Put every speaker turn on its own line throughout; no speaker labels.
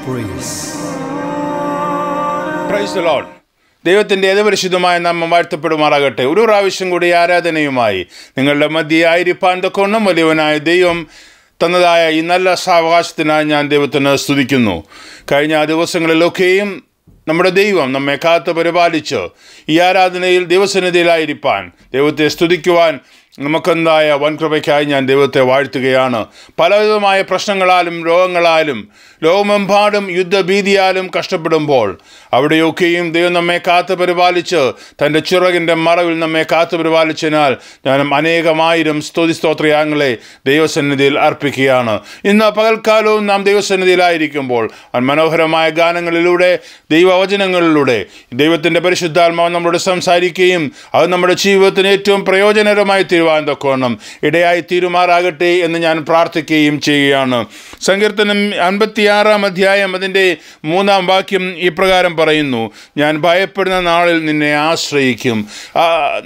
praise.
Price the Lord ദൈവത്തിൻ്റെ ഏതുപരിശുദ്ധമായ നാമം വാഴ്ത്തപ്പെടുമാറാകട്ടെ ഒരു പ്രാവശ്യം കൂടി ആരാധനയുമായി നിങ്ങളുടെ മധ്യ ആയിരിപ്പാൻ തൊക്കൊന്നും വലിയവനായ ദൈവം തന്നതായ ഈ നല്ല സാവകാശത്തിനായി ഞാൻ ദൈവത്തിന് സ്തുതിക്കുന്നു കഴിഞ്ഞ ദിവസങ്ങളിലൊക്കെയും നമ്മുടെ ദൈവം നമ്മെ കാത്ത് പരിപാലിച്ച് ഈ ആരാധനയിൽ ദൈവസന്നിധിയിലായിരിക്കാൻ ദൈവത്തെ സ്തുതിക്കുവാൻ നമുക്കെന്തായ വൻകൃപയ്ക്കായി ഞാൻ ദൈവത്തെ വാഴ്ത്തുകയാണ് പലവിധമായ പ്രശ്നങ്ങളാലും രോഗങ്ങളാലും ലോകമെമ്പാടും യുദ്ധഭീതിയാലും കഷ്ടപ്പെടുമ്പോൾ അവിടെയൊക്കെയും ദൈവം നമ്മെ കാത്തു പരിപാലിച്ച് തൻ്റെ ചിറകിൻ്റെ മറവിൽ നമ്മെ കാത്തു പരിപാലിച്ചതിനാൽ ഞാൻ അനേകമായിരം സ്തുതി സ്തോത്രയാങ്ങളെ ദൈവസന്നിധിയിൽ അർപ്പിക്കുകയാണ് ഇന്ന് പകൽക്കാലവും നാം ദൈവസന്നിധിയിലായിരിക്കുമ്പോൾ മനോഹരമായ ഗാനങ്ങളിലൂടെ ദൈവവചനങ്ങളിലൂടെ ദൈവത്തിൻ്റെ പരിശുദ്ധാത്മാവ് നമ്മളോട് സംസാരിക്കുകയും അത് നമ്മുടെ ജീവിതത്തിന് ഏറ്റവും പ്രയോജനകരമായി തീരുവാൻ തൊക്കോണം ഇടയായി തീരുമാറാകട്ടെ എന്ന് ഞാൻ പ്രാർത്ഥിക്കുകയും ചെയ്യുകയാണ് സങ്കീർത്തനം അൻപത്തിയാറാം അധ്യായം അതിൻ്റെ മൂന്നാം വാക്യം ഇപ്രകാരം പറയുന്നു ഞാൻ ഭയപ്പെടുന്ന നാളിൽ നിന്നെ ആശ്രയിക്കും ആ,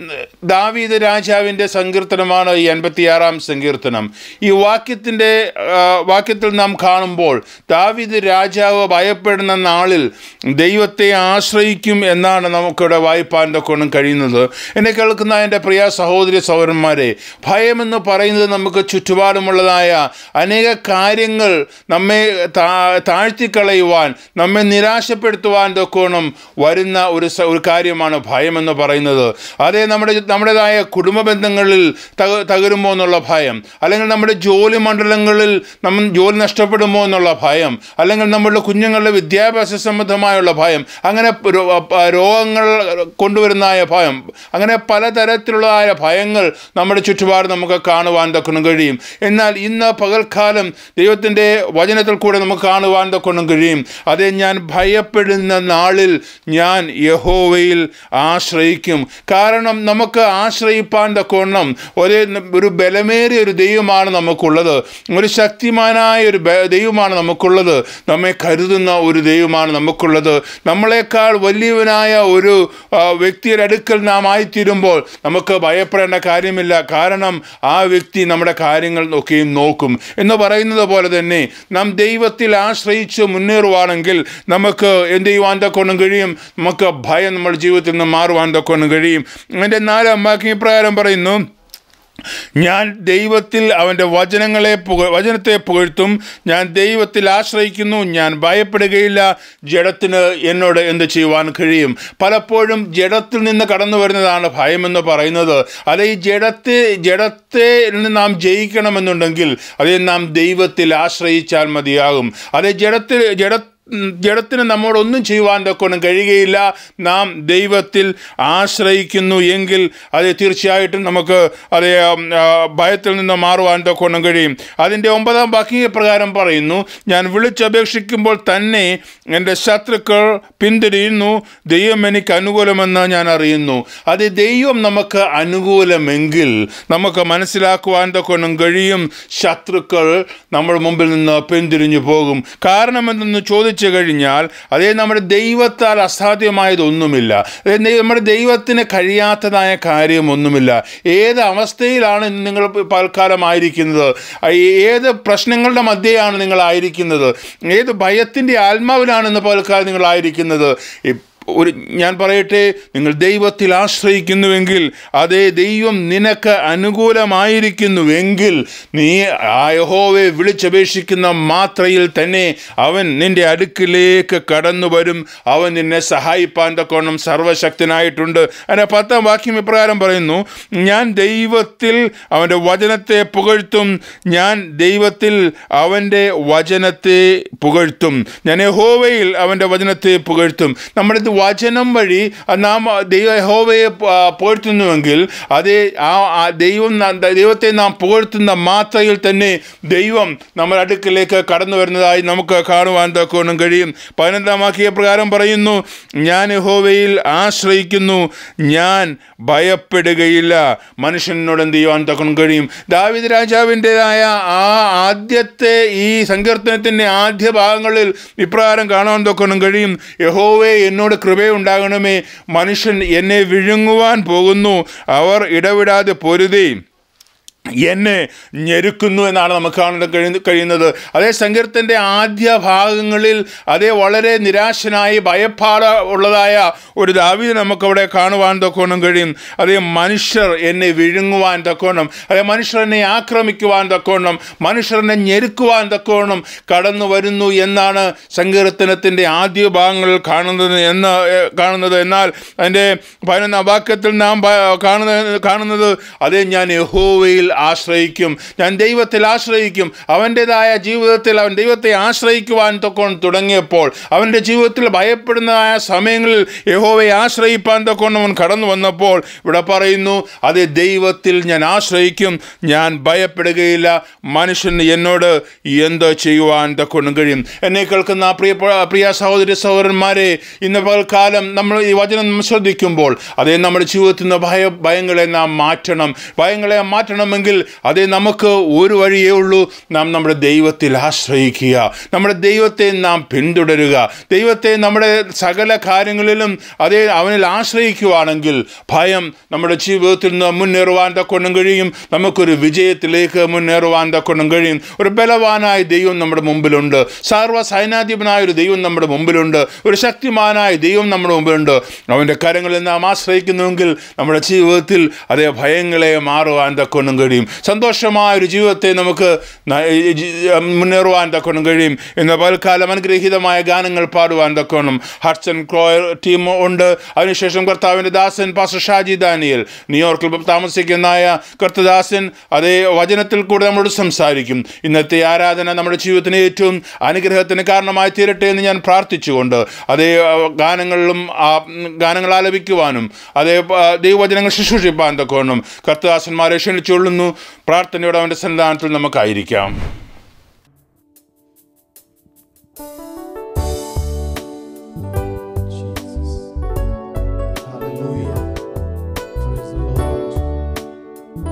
ദാവീദ് രാജാവിൻ്റെ സങ്കീർത്തനമാണ് ഈ അൻപത്തിയാറാം സങ്കീർത്തനം ഈ വാക്യത്തിൻ്റെ ആ, വാക്യത്തിൽ നാം കാണുമ്പോൾ ദാവീദ് രാജാവ് ഭയപ്പെടുന്ന നാളിൽ ദൈവത്തെ ആശ്രയിക്കും എന്നാണ് നമുക്കിവിടെ വായിപ്പാൻ തൊക്കൊണ്ടും കഴിയുന്നത് എന്നെ കേൾക്കുന്ന എൻ്റെ പ്രിയ സഹോദരി സഹോദരന്മാരെ ഭയമെന്ന് പറയുന്നത് നമുക്ക് ചുറ്റുപാടുമുള്ളതായ അനേക കാര്യങ്ങൾ നമ്മെ താ- താഴ്ത്തിക്കളയുവാൻ നമ്മെ നിരാശപ്പെടുത്തുവാൻ തൊക്കോണം വരുന്ന ഒരു സ- ഒരു കാര്യമാണ് ഭയമെന്ന് പറയുന്നത് അതേ നമ്മുടെ നമ്മുടേതായ കുടുംബ ബന്ധങ്ങളിൽ തക തകരുമോ എന്നുള്ള ഭയം അല്ലെങ്കിൽ നമ്മുടെ ജോലി മണ്ഡലങ്ങളിൽ നമ്മൾ ജോലി നഷ്ടപ്പെടുമോ എന്നുള്ള ഭയം അല്ലെങ്കിൽ നമ്മുടെ കുഞ്ഞുങ്ങളുടെ വിദ്യാഭ്യാസ സംബന്ധമായുള്ള ഭയം അങ്ങനെ രോ- പ- രോഗങ്ങൾ കൊണ്ടുവരുന്നതായ ഭയം അങ്ങനെ പലതരത്തിലുള്ളതായ ഭയങ്ങൾ നമ്മുടെ ചുറ്റുപാട് നമുക്ക് കാണുവാൻ തൊക്കണം കഴിയും എന്നാൽ ഇന്ന് പകൽക്കാലം ദൈവത്തിൻ്റെ വചനത്തിൽ കൂടെ നമുക്ക് കാണുവാൻ തൊക്കണം കഴിയും അതേ ഞാൻ ഭയപ്പെടുന്ന നാളിൽ ഞാൻ യഹോവയിൽ ആശ്രയിക്കും കാരണം നമുക്ക് ആശ്രയിപ്പാൻ തൊക്കണം ഒരു ഒരു ബലമേറിയ ഒരു ദൈവമാണ് നമുക്കുള്ളത് ഒരു ശക്തിമാനായ ഒരു ബ- ദൈവമാണ് നമുക്കുള്ളത് നമ്മെ കരുതുന്ന ഒരു ദൈവമാണ് നമുക്കുള്ളത് നമ്മളെക്കാൾ വലിയവനായ ഒരു ആ, വ്യക്തിയുടെ അടുക്കൽ നാം ആയിത്തീരുമ്പോൾ നമുക്ക് ഭയപ്പെടേണ്ട കാര്യമില്ല കാരണം ആ വ്യക്തി നമ്മുടെ കാര്യങ്ങൾ ഒക്കെയും നോക്കും എന്ന് പറയുന്നത് പോലെ തന്നെ നാം ദൈവത്തിൽ ആശ്രയിച്ച് മുന്നേറുവാണെങ്കിൽ നമുക്ക് എന്ത് ചെയ്യുവാൻ തൊക്കൊണ്ടും കഴിയും നമുക്ക് ഭയം നമ്മുടെ ജീവിതത്തിൽ നിന്ന് മാറുവാൻ തൊക്കൊണ്ടും കഴിയും എൻ്റെ നാലാം വാക്യം ഇപ്രകാരം പറയുന്നു ഞാൻ ദൈവത്തിൽ അവൻ്റെ വചനങ്ങളെ പുക വചനത്തെ പുകഴ്ത്തും ഞാൻ ദൈവത്തിൽ ആശ്രയിക്കുന്നു ഞാൻ ഭയപ്പെടുകയില്ല ജഡത്തിന് എന്നോട് എന്ത് ചെയ്യുവാൻ കഴിയും പലപ്പോഴും ജഡത്തിൽ നിന്ന് കടന്നു വരുന്നതാണ് ഭയമെന്ന് പറയുന്നത് അത് ഈ ജഡത്തെ ജഡത്തെ നിന്ന് നാം ജയിക്കണമെന്നുണ്ടെങ്കിൽ അതേ നാം ദൈവത്തിൽ ആശ്രയിച്ചാൽ മതിയാകും അതേ ജഡത്തിൽ ജഡ ഉം, ജഡത്തിന് നമ്മോടൊന്നും ചെയ്യുവാൻ തൊക്കൊന്നും കഴിയുകയില്ല നാം ദൈവത്തിൽ ആശ്രയിക്കുന്നു എങ്കിൽ അത് തീർച്ചയായിട്ടും നമുക്ക് അത് ഉം, ആ, ഭയത്തിൽ നിന്ന് മാറുവാൻ തൊക്കൊന്നും കഴിയും അതിൻ്റെ ഒമ്പതാം വാക്യ പ്രകാരം പറയുന്നു ഞാൻ വിളിച്ചപേക്ഷിക്കുമ്പോൾ തന്നെ എൻ്റെ ശത്രുക്കൾ പിന്തിരിയുന്നു ദൈവം എനിക്ക് അനുകൂലമെന്ന് ഞാൻ അറിയുന്നു അത് ദൈവം നമുക്ക് അനുകൂലമെങ്കിൽ നമുക്ക് മനസ്സിലാക്കുവാൻ തൊക്കൊന്നും കഴിയും ശത്രുക്കൾ നമ്മുടെ മുമ്പിൽ നിന്ന് പിന്തിരിഞ്ഞു പോകും കാരണം എന്തെന്ന് ചോദിച്ചു കഴിഞ്ഞാൽ അതേ നമ്മുടെ ദൈവത്താൽ അസാധ്യമായതൊന്നുമില്ല അതേ ദൈ- നമ്മുടെ ദൈവത്തിന് കഴിയാത്തതായ കാര്യമൊന്നുമില്ല ഏത് അവസ്ഥയിലാണ് ഇന്ന് നിങ്ങൾ പൽക്കാലമായിരിക്കുന്നത് ഏത് പ്രശ്നങ്ങളുടെ മധ്യയാണ് നിങ്ങളായിരിക്കുന്നത് ഏത് ഭയത്തിൻ്റെ ആത്മാവിലാണ് ഇന്ന് പൽക്കാലം നിങ്ങളായിരിക്കുന്നത് ഈ ഒരു ഞാൻ പറയട്ടെ നിങ്ങൾ ദൈവത്തിൽ ആശ്രയിക്കുന്നുവെങ്കിൽ അതേ ദൈവം നിനക്ക് അനുകൂലമായിരിക്കുന്നുവെങ്കിൽ നീ ആ യഹോവയെ വിളിച്ചപേക്ഷിക്കുന്ന മാത്രയിൽ തന്നെ അവൻ നിന്റെ അടുക്കിലേക്ക് കടന്നു വരും അവൻ നിന്നെ സഹായിപ്പാൻ തക്കോണം സർവശക്തനായിട്ടുണ്ട് അതിൻ്റെ പത്താം വാക്യം ഇപ്രകാരം പറയുന്നു ഞാൻ ദൈവത്തിൽ അവൻ്റെ വചനത്തെ പുകഴ്ത്തും ഞാൻ ദൈവത്തിൽ അവൻ്റെ വചനത്തെ പുകഴ്ത്തും ഞാൻ യഹോവയിൽ അവൻ്റെ വചനത്തെ പുകഴ്ത്തും നമ്മുടെ ഇത് വചനം വഴി നാം ദൈവ യഹോവയെ ആ, പുകഴ്ത്തുന്നുവെങ്കിൽ അത് ആ ആ ദൈവം ന- ദൈവത്തെ നാം പുകഴ്ത്തുന്ന മാത്രയിൽ തന്നെ ദൈവം നമ്മുടെ അടുക്കിലേക്ക് കടന്നു വരുന്നതായി നമുക്ക് കാണുവാൻ തക്കോണം കഴിയും പതിനൊന്നാം വാക്യ പ്രകാരം പറയുന്നു ഞാൻ യഹോവയിൽ ആശ്രയിക്കുന്നു ഞാൻ ഭയപ്പെടുകയില്ല മനുഷ്യനോട് എന്ത് ചെയ്യുവാൻ തക്കണം കഴിയും ദാവിദ് രാജാവിൻ്റെതായ ആ ആദ്യത്തെ ഈ സങ്കീർത്തനത്തിൻ്റെ ആദ്യ ഭാഗങ്ങളിൽ ഇപ്രകാരം കാണാൻ തൊക്കണം കഴിയും യഹോവേ എന്നോട് കൃപയുണ്ടാകണമേ മനുഷ്യൻ എന്നെ വിഴുങ്ങുവാൻ പോകുന്നു അവർ ഇടവിടാതെ പൊരുതി എന്നെ ഞെരുക്കുന്നു എന്നാണ് നമുക്ക് കാണാൻ കഴിയുന്ന കഴിയുന്നത് അതേ സങ്കീർത്തൻ്റെ ആദ്യ ഭാഗങ്ങളിൽ അതേ വളരെ നിരാശനായി ഭയപ്പാട് ഉള്ളതായ ഒരു ദാവീദ് നമുക്കവിടെ കാണുവാൻ തക്കോണം കഴിയും അതേ മനുഷ്യർ എന്നെ വിഴുങ്ങുവാൻ തക്കോണം അതേ മനുഷ്യർ എന്നെ ആക്രമിക്കുവാൻ തക്കോണം മനുഷ്യർ എന്നെ ഞെരുക്കുവാൻ തക്കോണം കടന്നു വരുന്നു എന്നാണ് സങ്കീർത്തനത്തിൻ്റെ ആദ്യ ഭാഗങ്ങളിൽ കാണുന്നത് എന്ന് ഏഹ്, കാണുന്നത് എന്നാൽ അതിൻ്റെ പതിനൊന്നാം വാക്യത്തിൽ നാം പ- കാണുന്നത് കാണുന്നത് അതേ ഞാൻ യഹോവയിൽ ആശ്രയിക്കും ഞാൻ ദൈവത്തിൽ ആശ്രയിക്കും അവൻ്റെതായ ജീവിതത്തിൽ അവൻ ദൈവത്തെ ആശ്രയിക്കുവാൻ തൊക്കോണം തുടങ്ങിയപ്പോൾ അവൻ്റെ ജീവിതത്തിൽ ഭയപ്പെടുന്നതായ സമയങ്ങളിൽ യഹോവയെ ആശ്രയിപ്പാൻ തൊക്കൊണ്ട് അവൻ കടന്നു വന്നപ്പോൾ ഇവിടെ പറയുന്നു അതേ ദൈവത്തിൽ ഞാൻ ആശ്രയിക്കും ഞാൻ ഭയപ്പെടുകയില്ല മനുഷ്യന് എന്നോട് എന്ത് ചെയ്യുവാൻ തൊക്കൊണ്ടും കഴിയും എന്നെ കേൾക്കുന്ന പ്രിയ പ്രിയ സഹോദരി സഹോദരന്മാരെ ഇന്ന് പകൽക്കാലം നമ്മൾ ഈ വചനം നാം ശ്രദ്ധിക്കുമ്പോൾ അതേ നമ്മുടെ ജീവിതത്തിൽ നിന്ന് ഭയ ഭയങ്ങളെ നാം മാറ്റണം ഭയങ്ങളെ മാറ്റണമെങ്കിൽ അതേ നമുക്ക് ഒരു വഴിയേ ഉള്ളൂ നാം നമ്മുടെ ദൈവത്തിൽ ആശ്രയിക്കുക നമ്മുടെ ദൈവത്തെ നാം പിന്തുടരുക ദൈവത്തെ നമ്മുടെ സകല കാര്യങ്ങളിലും അതേ അവനിൽ ആശ്രയിക്കുവാണെങ്കിൽ ഭയം നമ്മുടെ ജീവിതത്തിൽ നിന്ന് മുന്നേറുവാൻ തക്കൊണ്ടും കഴിയും നമുക്കൊരു വിജയത്തിലേക്ക് മുന്നേറുവാൻ തക്കൊണ്ടും കഴിയും ഒരു ബലവാനായ ദൈവം നമ്മുടെ മുമ്പിലുണ്ട് സർവ്വ സൈനാധിപനായ ഒരു ദൈവം നമ്മുടെ മുമ്പിലുണ്ട് ഒരു ശക്തിമാനായ ദൈവം നമ്മുടെ മുമ്പിലുണ്ട് അവൻ്റെ കരങ്ങളിൽ നാം ആശ്രയിക്കുന്നുവെങ്കിൽ നമ്മുടെ ജീവിതത്തിൽ അതേ ഭയങ്ങളെ മാറുവാൻ തക്കൊണ്ടും കഴിയും സന്തോഷമായ ഒരു ജീവിതത്തെ നമുക്ക് ന- ഈ ജി- മുന്നേറുവാൻ തക്കൊണ്ടും കഴിയും ഇന്ന് പൽക്കാലം അനുഗ്രഹീതമായ ഗാനങ്ങൾ പാടുവാൻ തക്കോണം ഹഡ്സൺ ക്രോയർ ടീം ഉണ്ട് അതിനുശേഷം കർത്താവിൻ്റെ ദാസൻ പാസ്റ്റർ ഷാജി ദാനിയൽ ന്യൂയോർക്കിൽ താമസിക്കുന്നതായ കർത്തദാസൻ അതേ വചനത്തിൽ കൂടെ നമ്മളോട് സംസാരിക്കും ഇന്നത്തെ ആരാധന നമ്മുടെ ജീവിതത്തിന് ഏറ്റവും അനുഗ്രഹത്തിന് കാരണമായി തീരട്ടെ എന്ന് ഞാൻ പ്രാർത്ഥിച്ചുകൊണ്ട് അതേ ആ, ഗാനങ്ങളിലും ആ, ഉം, ഗാനങ്ങൾ ആലപിക്കുവാനും അതേ ആ, ദൈവവചനങ്ങൾ ശുശ്രൂഷിപ്പാൻ തക്കോണം കർത്തദാസന്മാരെ ക്ഷണിച്ചുകൊള്ളുന്നു പ്രാർത്ഥനയോടെ അവൻ്റെ സന്നിധാനത്തിൽ നമുക്കായിരിക്കാം
Jesus. Hallelujah. Praise the Lord.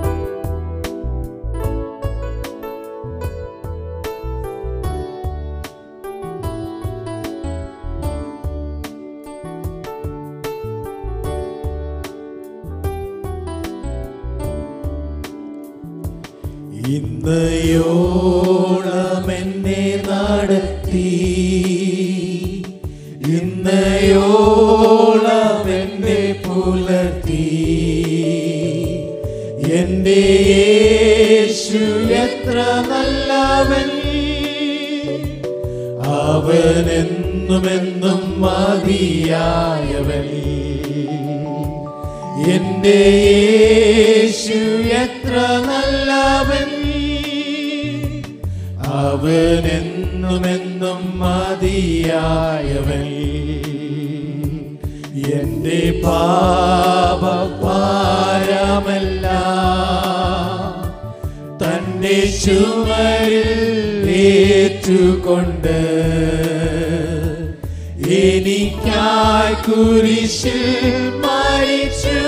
ഇന്നയോളം എന്നെ നടത്തി ഇന്നയോളം എന്നെ പുലർത്തി എന്റെ യേശു എത്ര നല്ലവൻ അവനെന്നുമെന്നും മതിയായവൻ എന്റെ യേശു എത്ര നല്ലവൻ അവനെന്നുമെന്നും മതിയായവൻ എന്റെ പാപഭാരമല്ല തന്റെ ചുമരിൽ ഏറ്റുകൊണ്ട് എനിക്കായി കുരിശിൽ മരിച്ചു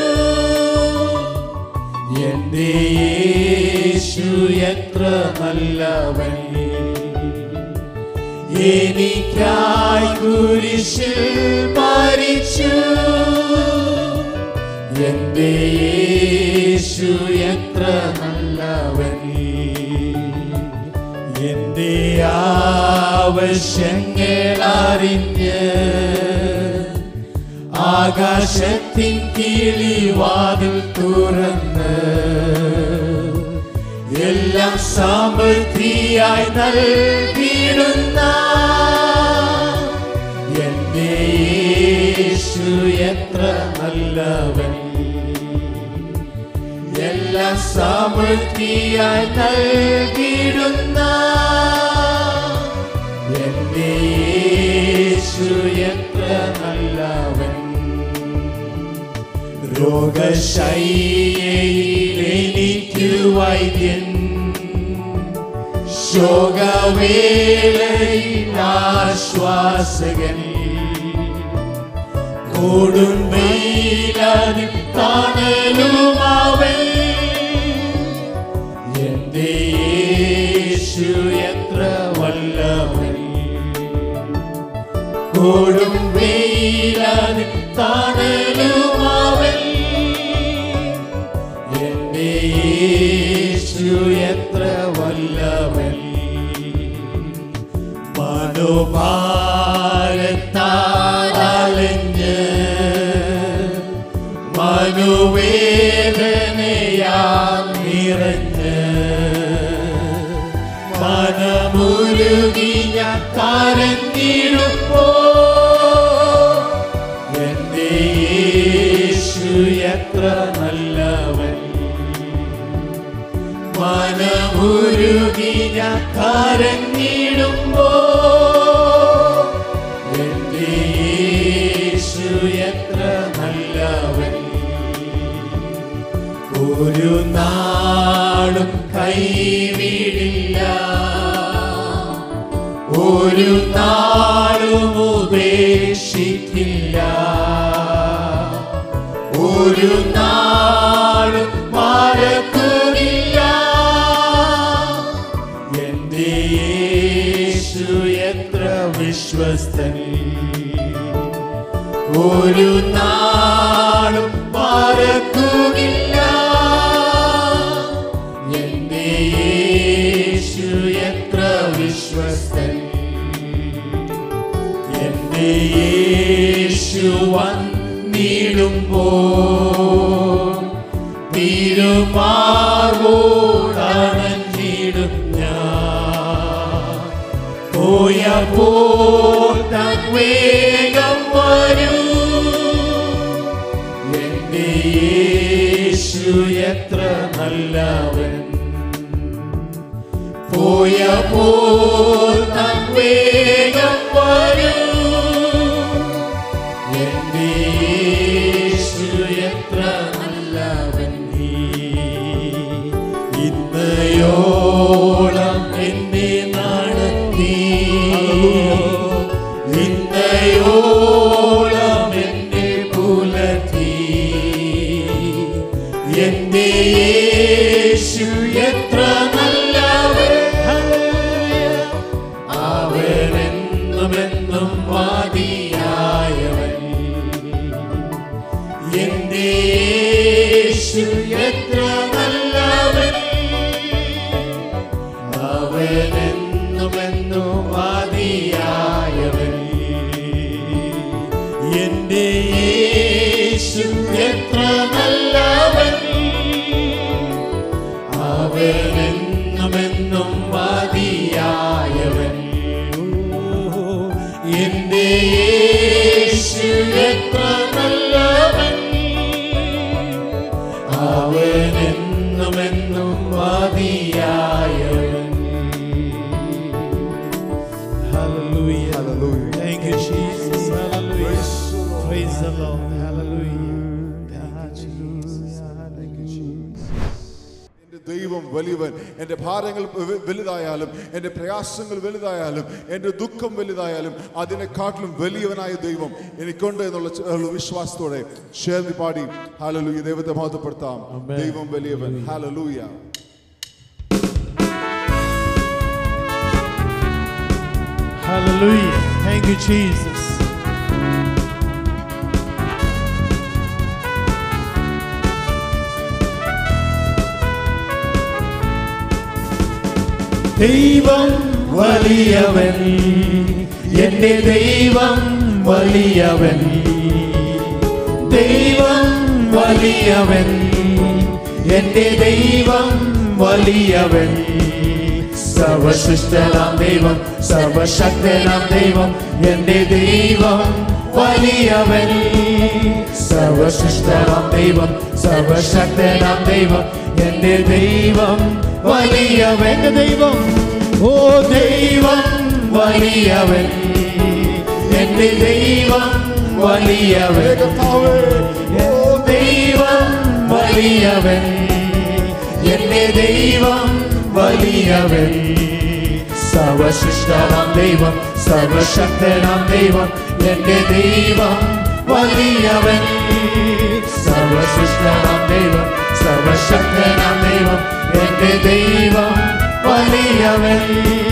എന്റെ യേശു എത്ര നല്ലവൻ എനിക്കായി കുരിശിൽ മരിച്ചു എന്റെ യേശു എത്ര നല്ലവൻ എന്റെ ആവശ്യങ്ങൾ അറിഞ്ഞ് ആകാശത്തിൻ കിളിവാതിൽ തുറന്ന് എല്ലാം സമൃദ്ധിയായി നൽകിയിടുന്ന എന്റെ യേശു എത്ര നല്ലവൻ എല്ലാം സമൃദ്ധിയായി നൽകിയിടുന്ന എന്റെ യേശു എത്ര നല്ലവൻ രോഗശൈലിയിൽ എനിക്ക് വൈദ്യൻ ശോകവേളയിൽ ആശ്വാസകൻ കൊടുമ്പയിലതിൽ തണലുമാവൻ എന്റെ യേശു എത്ര വല്ലവൻ കൊടുമ്പയിലതിൽ തണലുമാവൻ എന്റെ യേശു എത്ര വല്ലവൻ മനോഭാരത്താലഞ്ഞ് മനുവേദനയാൽ നിറഞ്ഞ് മനമുരുകി ഞാൻ കരഞ്ഞിടുമ്പോ എന്റെ യേശു എത്ര നല്ലവൻ മനമുരുകി ഞാൻ കരഞ്ഞിടുമ്പോ എന്റെ യേശു എത്ര നല്ലവൻ ഒരു നാളും കൈവിടില്ല ഒരു നാളും ഉപേക്ഷിക്കില്ല ഒരു നാളും മറക്കുന്നില്ല എന്റെ യേശു എത്ര വിശ്വസ്തൻ ഒരു നാളും മറക്കുന്നില്ല എന്റെ യേശു എത്ര വിശ്വസ്തൻ എന്റെ യേശു വന്നിടുമ്പോ തിരുമാർവോടണഞ്ഞിടും ഞാൻ പോയപ്പോൾ താൻ വേഗം വരൂ എന്റെ യേശു എത്ര നല്ലവൻ പോയപ്പോൾ താൻ വേഗം വരൂ എന്റെ യേശു എത്ര നല്ലവൻ ഇന്നയോളം എന്നെ നടത്തി ഇന്നയോളം എന്നെ പുലർത്തി എന്റെ യേശു എത്ര നല്ലവൻ അവനെന്നുമെന്നും മതിയായവൻ എന്റെ യേശു എത്ര നല്ലവൻ അവനെന്നുമെന്നും മതിയായവൻ എന്റെ യേശു എത്ര നല്ലവൻ അവനെന്നുമെന്നും മതിയായവൻ എന്റെ യേശു എത്ര നല്ലവൻ അവനെന്നുമെന്നും മതിയായവൻ
Hallelujah.
Hallelujah.
Thank you, Jesus. Hallelujah. Praise the Lord. Hallelujah. Thank you, Jesus.
എന്റെ ദൈവം വലിയവൻ എൻ്റെ ഭാരങ്ങൾ വ- വലുതായാലും എൻ്റെ പ്രയാസങ്ങൾ വലുതായാലും എൻ്റെ ദുഃഖം വലുതായാലും അതിനെക്കാട്ടിലും വലിയവനായ ദൈവം എനിക്കുണ്ട് എന്നുള്ള ച- ഉള്ള വിശ്വാസത്തോടെ ചേർന്ന് പാടി ഹാലലൂയ ദൈവത്തെ മഹത്വപ്പെടുത്താം ദൈവം വലിയവൻ hallelujah
Hallelujah. Thank you, Jesus.
ദൈവം വലിയവൻ എന്റെ ദൈവം വലിയവൻ ദൈവം വലിയവൻ എന്റെ ദൈവം വലിയവൻ സർവസൃഷ്ടനാം ദൈവം സർവശക്തനാം ദൈവം എന്റെ ദൈവം വലിയവൻ സർവസൃഷ്ടനാം ദൈവം സർവശക്തനാം ദൈവം എന്റെ ദൈവം വലിയവൻ എന്റെ ദൈവം ഓ ദൈവം വലിയവൻ എന്റെ ദൈവം വലിയവൻ ഓ ദൈവം വലിയവൻ എന്റെ ദൈവം വലിയവൻ സർവശിഷ്ടനാം ദൈവം സർവശക്തനാം ദൈവം എന്റെ ദൈവം വലിയവൻ സർവശിഷ്ടനാം ദൈവം സർവശക്തനാം ദൈവം എന്റെ ദൈവം വലിയവൻ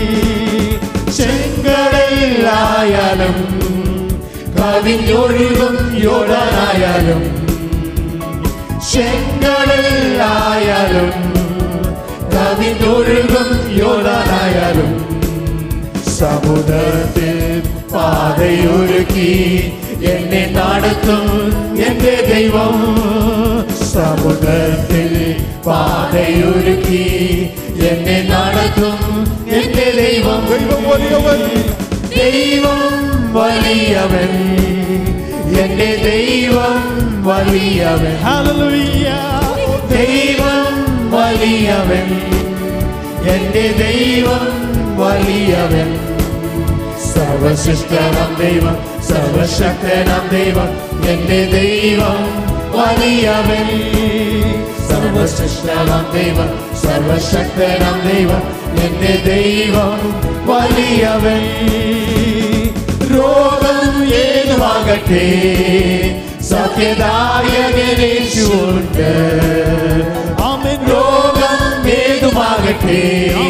ചെങ്കടലായാലും കവിഞ്ഞൊഴുകും യോടാനായാലും ചെങ്കടലായാലും കവിഞ്ഞൊഴുകും യോടാനായാലും സമുദ്രത്തിൽ പാതയൊരുക്കി എന്നെ നടത്തും എന്റെ ദൈവം സമുദ്രത്തിൽ പാതയൊരുക്കി എന്നെ നടത്തും എന്റെ ദൈവം
ദൈവം വലിയവൻ
ദൈവം വലിയവൻ എന്റെ ദൈവം വലിയവൻ
Hallelujah.
ദൈവം വലിയവൻ എന്റെ ദൈവം വലിയവൻ സർവശിഷ്ടനം ദൈവം സർവശക്തനം ദൈവം എന്റെ ദൈവം വലിയവൻ സർവശിഷ്ടനം ദൈവം സർവശക്തനം ദൈവം എന്റെ ദൈവം വലിയവൻ രോഗം ഏതുമാകട്ടെ സത്യദായകനേശുണ്ട്
Amen.
രോഗം ഏതുമാകട്ടെ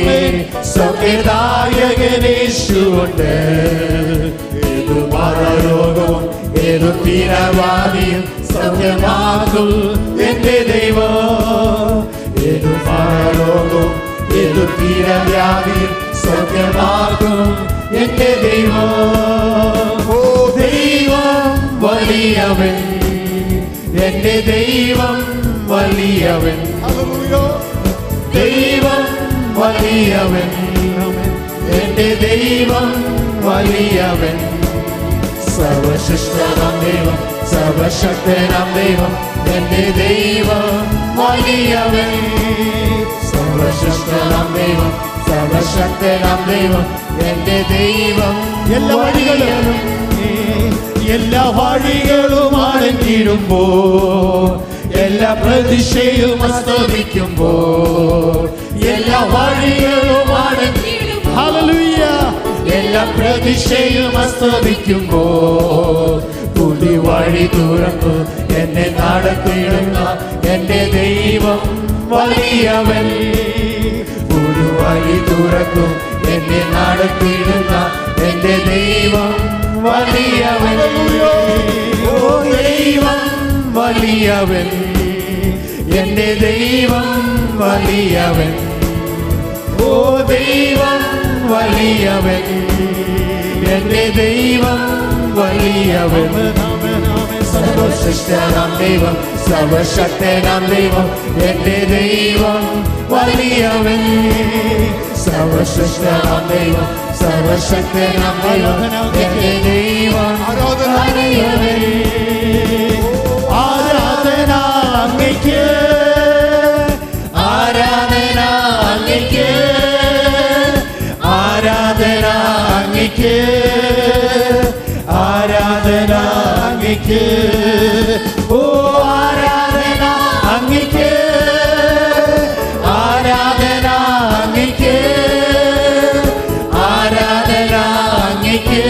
സത്യദായകനേശുണ്ട് ഏതു മറരോഗവും ഏതു തീരവാദിയും സത്യമാകും എന്റെ ദൈവം ഏതു മറരോഗവും ഏതു തീരവ്യാധിയും സത്യമാകും എന്റെ ദൈവം ഓ ദൈവം വലിയവൻ എന്റെ ദൈവം വലിയവൻ
ഹല്ലേലൂയ
ദൈവം വലിയവൻ എന്റെ ദൈവം വലിയവൻ സർവശിഷ്ടനാം ദൈവം സർവശക്തനാം ദൈവം എന്റെ ദൈവം വലിയവൻ സർവശിഷ്ടനാം ദൈവം സർവശക്തനാം ദൈവം എന്റെ ദൈവം
എല്ലാ വഴികളും എല്ലാ വഴികളും
അടഞ്ഞിടുമ്പോ എല്ലാ പ്രതീക്ഷയും അസ്തമിക്കുമ്പോ എല്ലാ വഴികളും അടഞ്ഞിടുമ്പോ
Hallelujah.
എല്ലാ പ്രതീക്ഷയും അസ്തമിക്കുമ്പോ പുതിയ വഴി തുറന്നു എന്നെ നടത്തിയിടുന്ന എന്റെ ദൈവം വലിയവൻ പുതു വഴി തുറക്കും എന്നെ നടത്തിയിടുന്ന എന്റെ ദൈവം വലിയവൻ ഓ ദൈവം വലിയവൻ എന്റെ ദൈവം വലിയവൻ ഓ ദൈവം വലിയവൻ എന്റെ ദൈവം വലിയവൻ സർവശക്തനാം ദൈവം സർവശക്തനാം ദൈവം എന്റെ ദൈവം വലിയവൻ സർവശക്തനാം ദൈവം സർവശക്തനാം ദൈവം എന്റെ ദൈവം വലിയവൻ ആരാധന അങ്ങയ്ക്ക് ആരാധന അങ്ങയ്ക്ക് ആരാധന അങ്ങയ്ക്ക് ആരാധന അങ്ങയ്ക്ക് ഓ ആരാധന അങ്ങയ്ക്ക് ആരാധന അങ്ങയ്ക്ക് ആരാധന അങ്ങയ്ക്ക്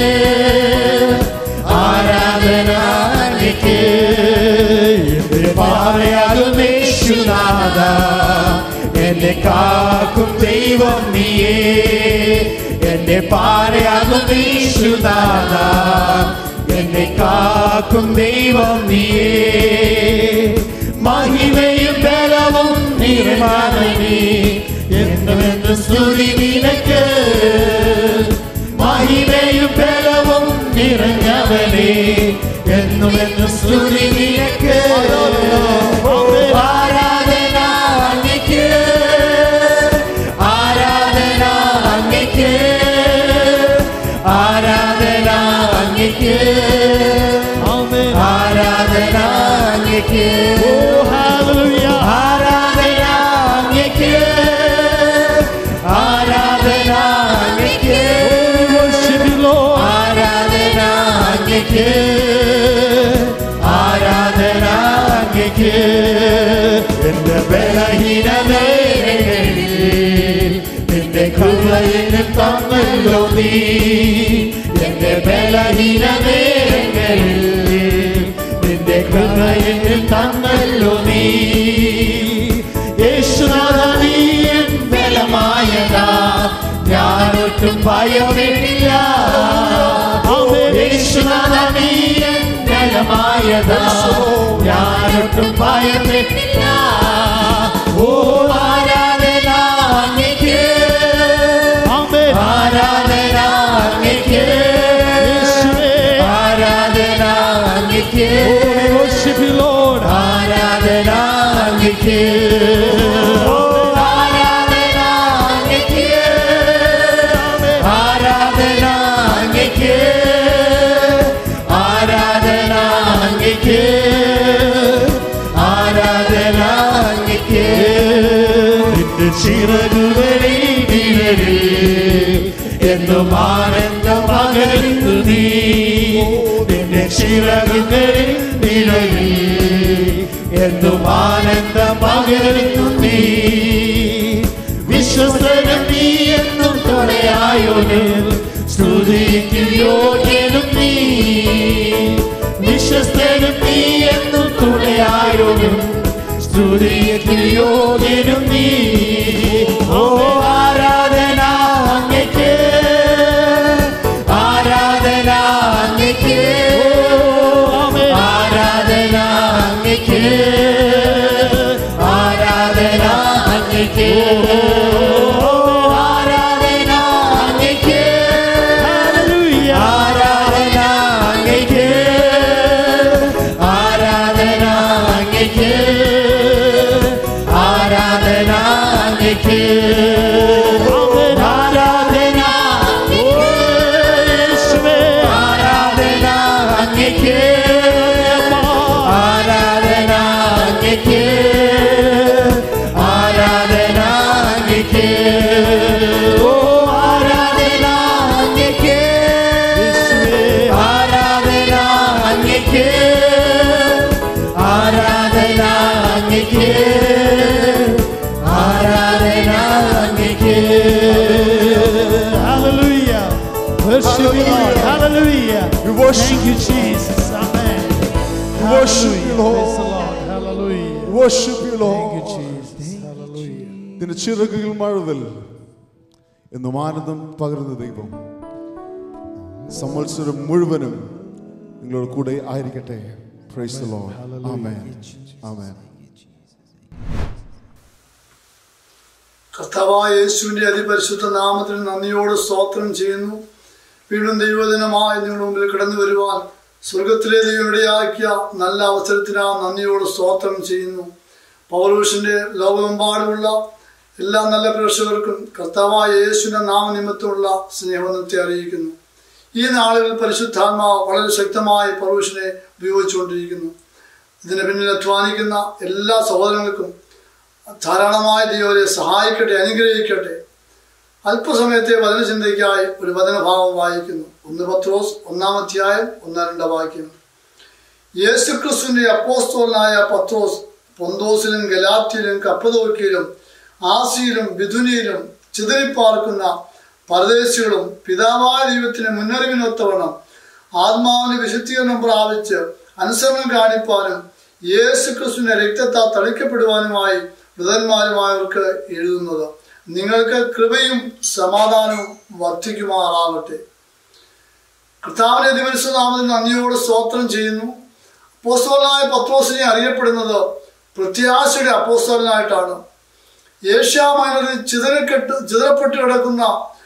ആരാധന അങ്ങയ്ക്ക് എന്റെ പാറയാകും യേശുനാഥ എന്നെ കാക്കും ദൈവം നീയേ എന്റെ പാറയാകും യേശുനാഥ എന്നെ കാക്കും ദൈവം നീയേ മഹിമയും ബലവും നിർമ്മാണമേ എന്നുമെന്ന് സ്തുതി നിനക്ക് മഹിമയും ബലവും നിറഞ്ഞവനെ എന്നുമെന്ന് സ്തുതി നിനക്ക് ആരാധന അങ്ങയ്ക്ക് ആരാധന അങ്ങയ്ക്ക് ആരാധന അങ്ങയ്ക്ക്
Amen.
ആരാധന അങ്ങയ്ക്ക്
Oh, hallelujah.
ആരാധന അങ്ങയ്ക്ക് ആരാധന അങ്ങയ്ക്ക്
Worship you, Lord.
ആരാധന അങ്ങയ്ക്ക് ആരാധന അങ്ങയ്ക്ക് എന്റെ ബലഹീന നേരങ്ങളിൽ നിന്റെ കൃപയിന് തന്നല്ലോ നീ എന്റെ ബലഹീന നേരങ്ങളിൽ നിന്റെ കൃപയിന് തന്നല്ലോ നീ യേശുനാഥ നീ എൻ ബലമായതാ ഞാനൊട്ടും ഭയമില്ല യേശുനാഥ നീ എൻ ബലമായതാ ഞാൻ ഞാനൊട്ടും ഭയപ്പെട്ടില്ല ഓ ആരാധന അങ്ങയ്ക്ക്
ആമേൻ
ആരാധന അങ്ങയ്ക്ക്
യേശുവേ
ആരാധന അങ്ങയ്ക്ക്
we worship you Lord
ആരാധന അങ്ങയ്ക്ക് ഓ ആരാധന അങ്ങയ്ക്ക് ആരാധന അങ്ങയ്ക്ക് ആരാധന അങ്ങയ്ക്ക് ആരാധന അങ്ങയ്ക്ക് നിന്റെ ചിറകുകളിൽ നിഴലിൽ എന്നും ആനന്ദം പകരുന്നു നീ നിന്റെ ചിറകുകളിൽ നിഴലിൽ എന്നും ആനന്ദം പകരുന്നു നീ വിശ്വസനം നീ എന്നും തുണയായോനിൽ സ്തുതിക്ക് യോഗ്യനും നീ വിശ്വസ്തനും നീ എന്നും തുണയായോനും സ്തുതിക്ക് യോഗ്യനും നീ ഓ ആരാധന അങ്ങയ്ക്ക് ആരാധന അങ്ങയ്ക്ക് ആരാധന അങ്ങയ്ക്ക് ആരാധന അങ്ങയ്ക്ക് ആരാധന അങ്ങയ്ക്ക്
hallelujah
ആരാധന അങ്ങയ്ക്ക് ആരാധന അങ്ങയ്ക്ക് ആരാധന അങ്ങയ്ക്ക് ആരാധന
യേശുവേ
ആരാധന അങ്ങയ്ക്ക് ആരാധന അങ്ങയ്ക്ക് ആരാധന അങ്ങയ്ക്ക് ഓ ആരാധന അങ്ങയ്ക്ക് ആരാധന അങ്ങയ്ക്ക് ആരാധന അങ്ങയ്ക്ക് ആരാധന അങ്ങയ്ക്ക്
hallelujah worship you Lord hallelujah
We worship
thank you Jesus amen
worship you,
Hallelujah.
Lord.
Praise the Lord hallelujah
worship you
thank you
Lord
Jesus hallelujah
നിന്റെ ചിറകുകൾ മഴവിൽ എന്നും ആനന്ദം പകരുന്ന ദൈവം സംവത്സരം മുഴുവനും നിങ്ങളോട് കൂടെ ആയിരിക്കട്ടെ പ്രൈസ് ദി ലോർഡ് ആമേൻ ആമേൻ
കർത്താവായ യേശുവിന്റെ അതിപരിശുദ്ധ നാമത്തിന് നന്ദിയോട് സ്തോത്രം ചെയ്യുന്നു വീണ്ടും ദൈവദിനമായി നിങ്ങളുടെ മുമ്പിൽ കടന്നു വരുവാൻ സ്വർഗത്തിലെ ദൈവം ഇടയാക്കിയ നല്ല അവസരത്തിന് ആ നന്ദിയോട് സ്തോത്രം ചെയ്യുന്നു പൗരൂഷിന്റെ ലോകമെമ്പാടുമുള്ള എല്ലാ നല്ല പ്രേക്ഷകർക്കും കർത്താവായ യേശുവിന്റെ നാമനിമിത്തമുള്ള സ്നേഹബന്ധത്തെ അറിയിക്കുന്നു ഈ നാളുകളിൽ പരിശുദ്ധാത്മാവ് വളരെ ശക്തമായി പൗരൂഷിനെ ഉപയോഗിച്ചുകൊണ്ടിരിക്കുന്നു ഇതിന് പിന്നിൽ അധ്വാനിക്കുന്ന എല്ലാ സഹോദരങ്ങൾക്കും ധാരാളമായ ദൈവരെ സഹായിക്കട്ടെ അനുഗ്രഹിക്കട്ടെ അല്പസമയത്തെ വചനചിന്തയ്ക്കായി ഒരു വചനഭാവം വായിക്കുന്നു ഒന്ന് പത്രോസ് ഒന്നാമധ്യായം ഒന്നാം രണ്ടാം വാക്യം യേശുക്രിസ്തുവിന്റെ അപ്പോസ്തോലനായ പത്രോസ് പൊന്തോസിലും ഗലാത്തിയിലും കപ്പതോക്കിയിലും ആസിയിലും ബിഥുനിയിലും ചിതറിപ്പാർക്കുന്ന പരദേശികളും പിതാവായ ദൈവത്തിന് മുന്നറിവിനൊത്തവണ്ണം ആത്മാവിന്റെ വിശുദ്ധീകരണം പ്രാപിച്ച് അനുസരണം കാണിപ്പാനും യേശുക്രിസ്തുവിന്റെ രക്തത്താൽ തളിക്കപ്പെടുവാനുമായി മൃതന്മാരുമായവർക്ക് എഴുതുന്നത് നിങ്ങൾക്ക് കൃപയും സമാധാനവും വർദ്ധിക്കുമാറാവട്ടെ കർത്താവിന്റെ ദിവസനാമത്തിൽ നന്ദിയോട് സ്തോത്രം ചെയ്യുന്നു അപ്പോസ്തലനായ പത്രോസിനെ അറിയപ്പെടുന്നത് പ്രത്യാശയുടെ അപ്പോസ്തലനായിട്ടാണ് ഏഷ്യ മൈനറിൽ ചിതറക്കെട്ട് ചിതറപ്പെട്ട് കിടക്കുന്ന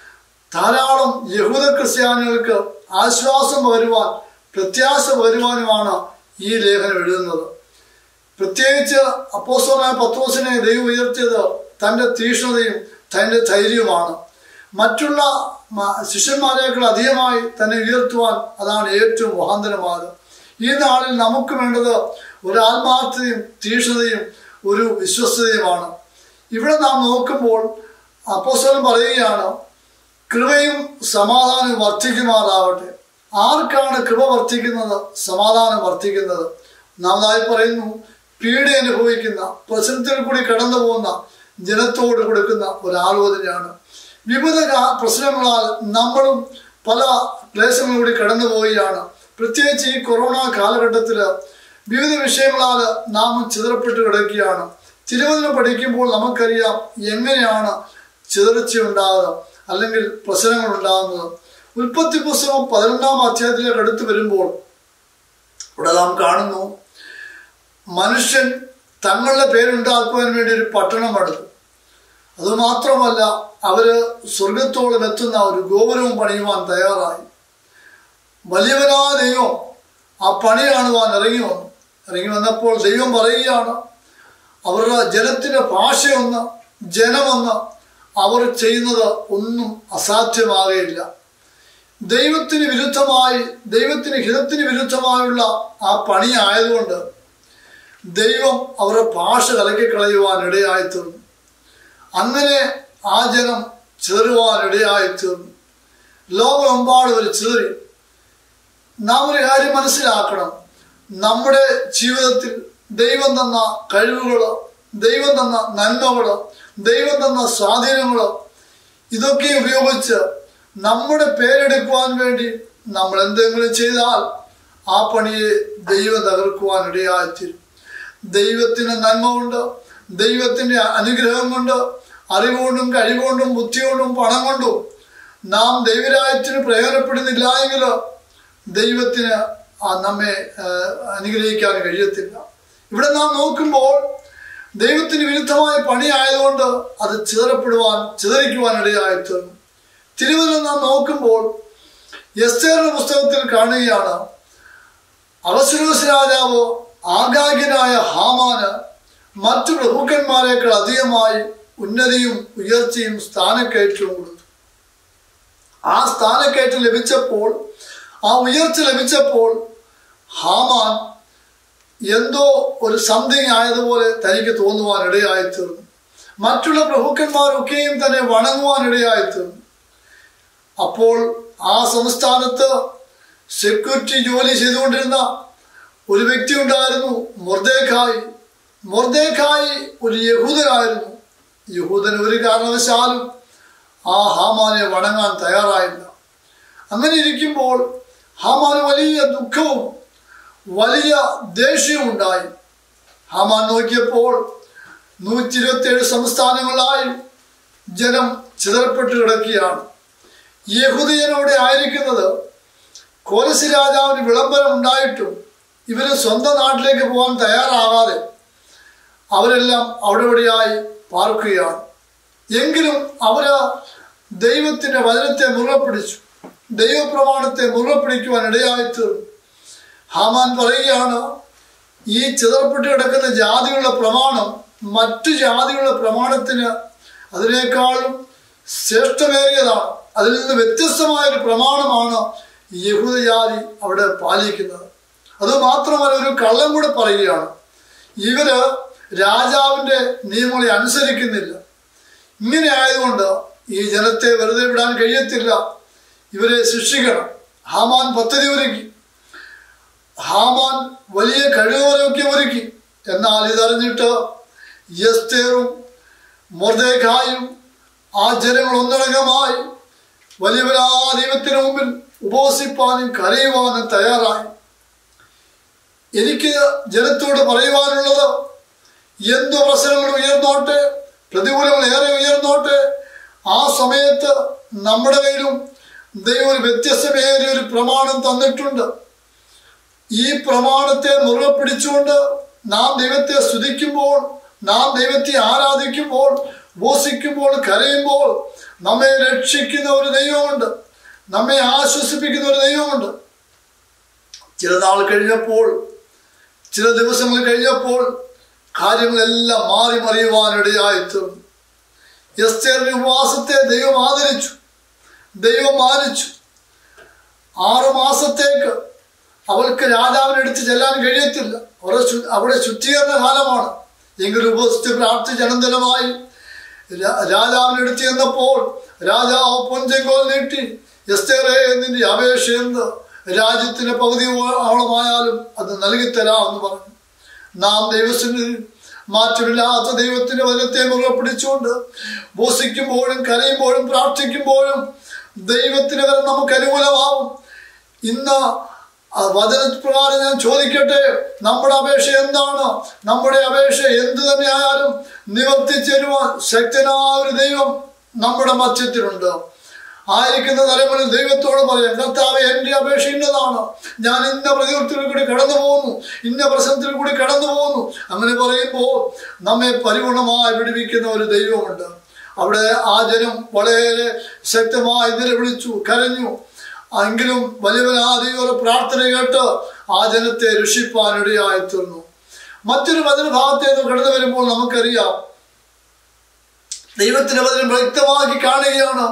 ധാരാളം യഹൂദ ക്രിസ്ത്യാനികൾക്ക് ആശ്വാസം പകരുവാൻ പ്രത്യാശ പകരുവാനുമാണ് ഈ ലേഖനം എഴുതുന്നത് പ്രത്യേകിച്ച് അപ്പോസ്തലനായ പത്രോസിനെ ദൈവം ഉയർത്തിയത് തൻ്റെ തീക്ഷ്ണതയും തൻ്റെ ധൈര്യവുമാണ് മറ്റുള്ള മ- ശിഷ്യന്മാരെക്കാൾ അധികമായി തന്നെ ഉയർത്തുവാൻ അതാണ് ഏറ്റവും മഹാന്തരമായത് ഈ നാളിൽ നമുക്ക് വേണ്ടത് ഒരു ആത്മാർത്ഥതയും തീക്ഷ്ണതയും ഒരു വിശ്വസ്തതയുമാണ് ഇവിടെ നാം നോക്കുമ്പോൾ അപ്പോസ്തലൻ പറയുകയാണ് കൃപയും സമാധാനവും വർദ്ധിക്കുമാറാവട്ടെ ആർക്കാണ് കൃപ വർദ്ധിക്കുന്നത് സമാധാനം വർദ്ധിക്കുന്നത് ഒന്നാമതായി പറയുന്നു പീഡ അനുഭവിക്കുന്ന പ്രശ്നത്തിൽ കൂടി കടന്നു പോകുന്ന ജനത്തോട് കൊടുക്കുന്ന ഒരു ആലോചനയാണ് വിവിധ കാ- പ്രശ്നങ്ങളാൽ നമ്മളും പല ക്ലേശങ്ങളിലൂടെ കടന്നു പോവുകയാണ് പ്രത്യേകിച്ച് ഈ കൊറോണ കാലഘട്ടത്തിൽ വിവിധ വിഷയങ്ങളാൽ നാം ചിതറപ്പെട്ട് കിടക്കുകയാണ് തിരുവനന്തപുരം പഠിക്കുമ്പോൾ നമുക്കറിയാം എങ്ങനെയാണ് ചിതറിച്ച ഉണ്ടാകുക അല്ലെങ്കിൽ പ്രശ്നങ്ങൾ ഉണ്ടാകുന്നത് ഉൽപ്പത്തി പുസ്തകം പതിനൊന്നാം അധ്യായത്തിലേക്ക് അടുത്ത് വരുമ്പോൾ ഇവിടെ നാം കാണുന്നു മനുഷ്യൻ തങ്ങളുടെ പേരുണ്ടാക്കുവാൻ വേണ്ടി ഒരു പട്ടണം പണിതു അതുമാത്രമല്ല അവര് സ്വർഗത്തോളം എത്തുന്ന ഒരു ഗോപുരവും പണിയുവാൻ തയ്യാറായി വലിയവനായ ദൈവം ആ പണി കാണുവാൻ ഇറങ്ങി വന്നു ഇറങ്ങി വന്നപ്പോൾ ദൈവം പറയുകയാണ് അവരുടെ ജനത്തിന്റെ ഭാഷയൊന്ന് ജനമൊന്ന് അവർ ചെയ്യുന്നത് ഒന്നും അസാധ്യമാകുകയില്ല ദൈവത്തിന് വിരുദ്ധമായി ദൈവത്തിന് ഹിതത്തിന് വിരുദ്ധമായുള്ള ആ പണി ആയതുകൊണ്ട് ദൈവം അവരുടെ ഭാഷ കലക്കിക്കളയുവാൻ ഇടയായി തീർന്നു അങ്ങനെ ആ ജനം ചിതറുവാൻ ഇടയായി തീർന്നു ലോകമെമ്പാടും ഒരു ചിതറി നാം ഒരു കാര്യം മനസ്സിലാക്കണം നമ്മുടെ ജീവിതത്തിൽ ദൈവം തന്ന കഴിവുകള് ദൈവം തന്ന നന്മകള് ദൈവം തന്ന സ്വാധീനങ്ങള് ഇതൊക്കെ ഉപയോഗിച്ച് നമ്മുടെ പേരെടുക്കുവാൻ വേണ്ടി നമ്മൾ എന്തെങ്കിലും ചെയ്താൽ ആ പണിയെ ദൈവം തകർക്കുവാൻ ഇടയായിത്തീരും ദൈവത്തിന് നന്മ കൊണ്ട് ദൈവത്തിന്റെ അനുഗ്രഹം കൊണ്ട് അറിവുകൊണ്ടും കഴിവുകൊണ്ടും ബുദ്ധി കൊണ്ടും പണം കൊണ്ടും നാം ദൈവരാജ്യത്തിന് പ്രയോജനപ്പെടുന്നില്ല എങ്കിൽ ദൈവത്തിന് ആ നമ്മെ ആ, അനുഗ്രഹിക്കാൻ കഴിയത്തില്ല ഇവിടെ നാം നോക്കുമ്പോൾ ദൈവത്തിന് വിരുദ്ധമായ പണി ആയതുകൊണ്ട് അത് ചിതറപ്പെടുവാൻ ചിതറിക്കുവാൻ ഇടയായിത്തീർന്നു തിരുവല്ല നാം നോക്കുമ്പോൾ എസ്തേറിന്റെ പുസ്തകത്തിൽ കാണുകയാണ് അവസരോസ് രാജാവ് ആഗാഗ്യനായ ഹാമാന് മറ്റു പ്രഭുക്കന്മാരെക്കാൾ അധികമായി ഉന്നതിയും ഉയർച്ചയും സ്ഥാനക്കയറ്റവും കൊടുത്തു ആ സ്ഥാനക്കയറ്റം ലഭിച്ചപ്പോൾ ആ ഉയർച്ച ലഭിച്ചപ്പോൾ ഹാമാൻ എന്തോ ഒരു സംതിങ് ആയതുപോലെ തനിക്ക് തോന്നുവാൻ ഇടയായി തീർന്നു മറ്റുള്ള പ്രഭുക്കന്മാരൊക്കെയും തന്നെ വണങ്ങുവാൻ ഇടയായി തീർന്നു അപ്പോൾ ആ സംസ്ഥാനത്ത് സെക്യൂരിറ്റി ജോലി ചെയ്തുകൊണ്ടിരുന്ന ഒരു വ്യക്തി ഉണ്ടായിരുന്നു മൊർദേഖായി മൊർദേഖായി ഒരു യഹൂദനായിരുന്നു യഹൂദൻ ഒരു കാരണവശാലും ആ ഹാമാനെ വണങ്ങാൻ തയ്യാറായില്ല അങ്ങനെ ഇരിക്കുമ്പോൾ ഹാമാന് വലിയ ദുഃഖവും വലിയ ദേഷ്യവും ഉണ്ടായി ഹാമാൻ നോക്കിയപ്പോൾ നൂറ്റി ഇരുപത്തിയേഴ് സംസ്ഥാനങ്ങളായി ജനം ചിതറപ്പെട്ട് കിടക്കുകയാണ് യഹൂദിയനോടെ ആയിരിക്കുന്നത് കോലസി രാജാവിന് വിളംബരം ഉണ്ടായിട്ടും ഇവര് സ്വന്തം നാട്ടിലേക്ക് പോകാൻ തയ്യാറാകാതെ അവരെല്ലാം അവിടെ ഇവിടെയായി പാർക്കുകയാണ് എങ്കിലും അവര് ദൈവത്തിന്റെ വചനത്തെ മുറുകെ പിടിച്ചു ദൈവപ്രമാണത്തെ മുറുകെ പിടിക്കുവാൻ ഇടയായി തീർന്നു ഹാമാൻ പറയുകയാണ് ഈ ചിതറപ്പെട്ട് കിടക്കുന്ന ജാതികളുടെ പ്രമാണം മറ്റു ജാതികളുടെ പ്രമാണത്തിന് അതിനേക്കാളും ശ്രേഷ്ഠമേറിയതാണ് അതിൽ നിന്ന് വ്യത്യസ്തമായ ഒരു പ്രമാണമാണ് യഹൂദജാതി അവിടെ പാലിക്കുന്നത് അത് മാത്രമല്ല ഒരു കള്ളം കൂടെ പറയുകയാണ് ഇവര് രാജാവിന്റെ നിയമങ്ങളെ അനുസരിക്കുന്നില്ല ഇങ്ങനെ ആയതുകൊണ്ട് ഈ ജനത്തെ വെറുതെ വിടാൻ കഴിയത്തില്ല ഇവരെ ശിക്ഷിക്കണം ഹാമാൻ പദ്ധതി ഒരുക്കി ഹാമാൻ വലിയ കഴിവുകളൊക്കെ ഒരുക്കി എന്നാൽ ഇതറിഞ്ഞിട്ട് യസ്തേറും മൊർദേഖായും ആ ജനങ്ങൾ ഒന്നടങ്കമായി വലിയവരാ ദൈവത്തിന് മുമ്പിൽ ഉപവസിപ്പാനും കരയുവാനും തയ്യാറായി എനിക്ക് ജനത്തോട് പറയുവാനുള്ളത് എന്തു പ്രശ്നങ്ങൾ ഉയർന്നോട്ടെ പ്രതികൂലങ്ങൾ ഏറെ ഉയർന്നോട്ടെ ആ സമയത്ത് നമ്മുടെ കയ്യിലും ദൈവം ഒരു വ്യത്യസ്തമേറിയ ഒരു പ്രമാണം തന്നിട്ടുണ്ട് ഈ പ്രമാണത്തെ മുറുകെ പിടിച്ചുകൊണ്ട് നാം ദൈവത്തെ സ്തുതിക്കുമ്പോൾ നാം ദൈവത്തെ ആരാധിക്കുമ്പോൾ ഉപസിക്കുമ്പോൾ കരയുമ്പോൾ നമ്മെ രക്ഷിക്കുന്ന ഒരു ദൈവമുണ്ട് നമ്മെ ആശ്വസിപ്പിക്കുന്ന ഒരു ദൈവമുണ്ട് ചില നാൾ കഴിഞ്ഞപ്പോൾ ചില ദിവസങ്ങൾ കഴിഞ്ഞപ്പോൾ കാര്യങ്ങളെല്ലാം മാറി മറിയുവാനിടയായി തീർന്നു എസ്തേറിന്റെ ഉപവാസത്തെ ദൈവം ആദരിച്ചു ദൈവം മാനിച്ചു ആറു മാസത്തേക്ക് അവൾക്ക് രാജാവിനെ എടുത്ത് ചെല്ലാൻ കഴിയത്തില്ല അവിടെ ശു- അവിടെ ശുദ്ധീകരണ കാലമാണ് എങ്കിലും ഉപസ്ഥിതി പ്രാർത്ഥിച്ച് അനന്തരമായി രാ- രാജാവിനെ എടുത്ത് ചെന്നപ്പോൾ രാജാവ് പൊഞ്ചെങ്കോൽ നീട്ടി എസ്തേറെ നിന്റെ അപേക്ഷ എന്ത് രാജ്യത്തിന്റെ പകുതി ആളമായാലും അത് നൽകിത്തരാമെന്ന് പറഞ്ഞു നാം ദൈവത്തിന് മാറ്റമില്ലാത്ത ദൈവത്തിന്റെ വലത്തെ മുറുകെ പിടിച്ചുകൊണ്ട് ബോസിക്കുമ്പോഴും കരയുമ്പോഴും പ്രാർത്ഥിക്കുമ്പോഴും ദൈവത്തിന് വരെ നമുക്ക് അനുകൂലമാവും ഇന്ന് ആ വചനപ്രകാരം ഞാൻ ചോദിക്കട്ടെ നമ്മുടെ അപേക്ഷ എന്താണ് നമ്മുടെ അപേക്ഷ എന്ത് തന്നെയായാലും നിവർത്തിച്ചേരുവാൻ ശക്തനായ ഒരു ദൈവം നമ്മുടെ മധ്യത്തിലുണ്ട് ആയിരിക്കുന്ന തലമുറയിൽ ദൈവത്തോട് പറയാം കർത്താവ് എൻ്റെ അപേക്ഷ ഇന്നതാണ് ഞാൻ ഇന്ന പ്രതികൃത്തിൽ കൂടി കടന്നു പോകുന്നു ഇന്ന പ്രശ്നത്തിൽ കൂടി കടന്നു പോകുന്നു അങ്ങനെ പറയുമ്പോൾ നമ്മെ പരിപൂർണമായി വിടുവിക്കുന്ന ഒരു ദൈവമുണ്ട് അവിടെ ആ ജനം വളരെ ശക്തമായി നിലവിളിച്ചു കരഞ്ഞു എങ്കിലും വലിയവനാദിയുടെ പ്രാർത്ഥന കേട്ട് ആ ജനത്തെ രക്ഷിപ്പാനിടയായി തീർന്നു മറ്റൊരു വചന ഭാഗത്തേക്ക് കടന്നു വരുമ്പോൾ നമുക്കറിയാം ദൈവത്തിന്റെ വചനം വ്യക്തമാക്കി കാണുകയാണ്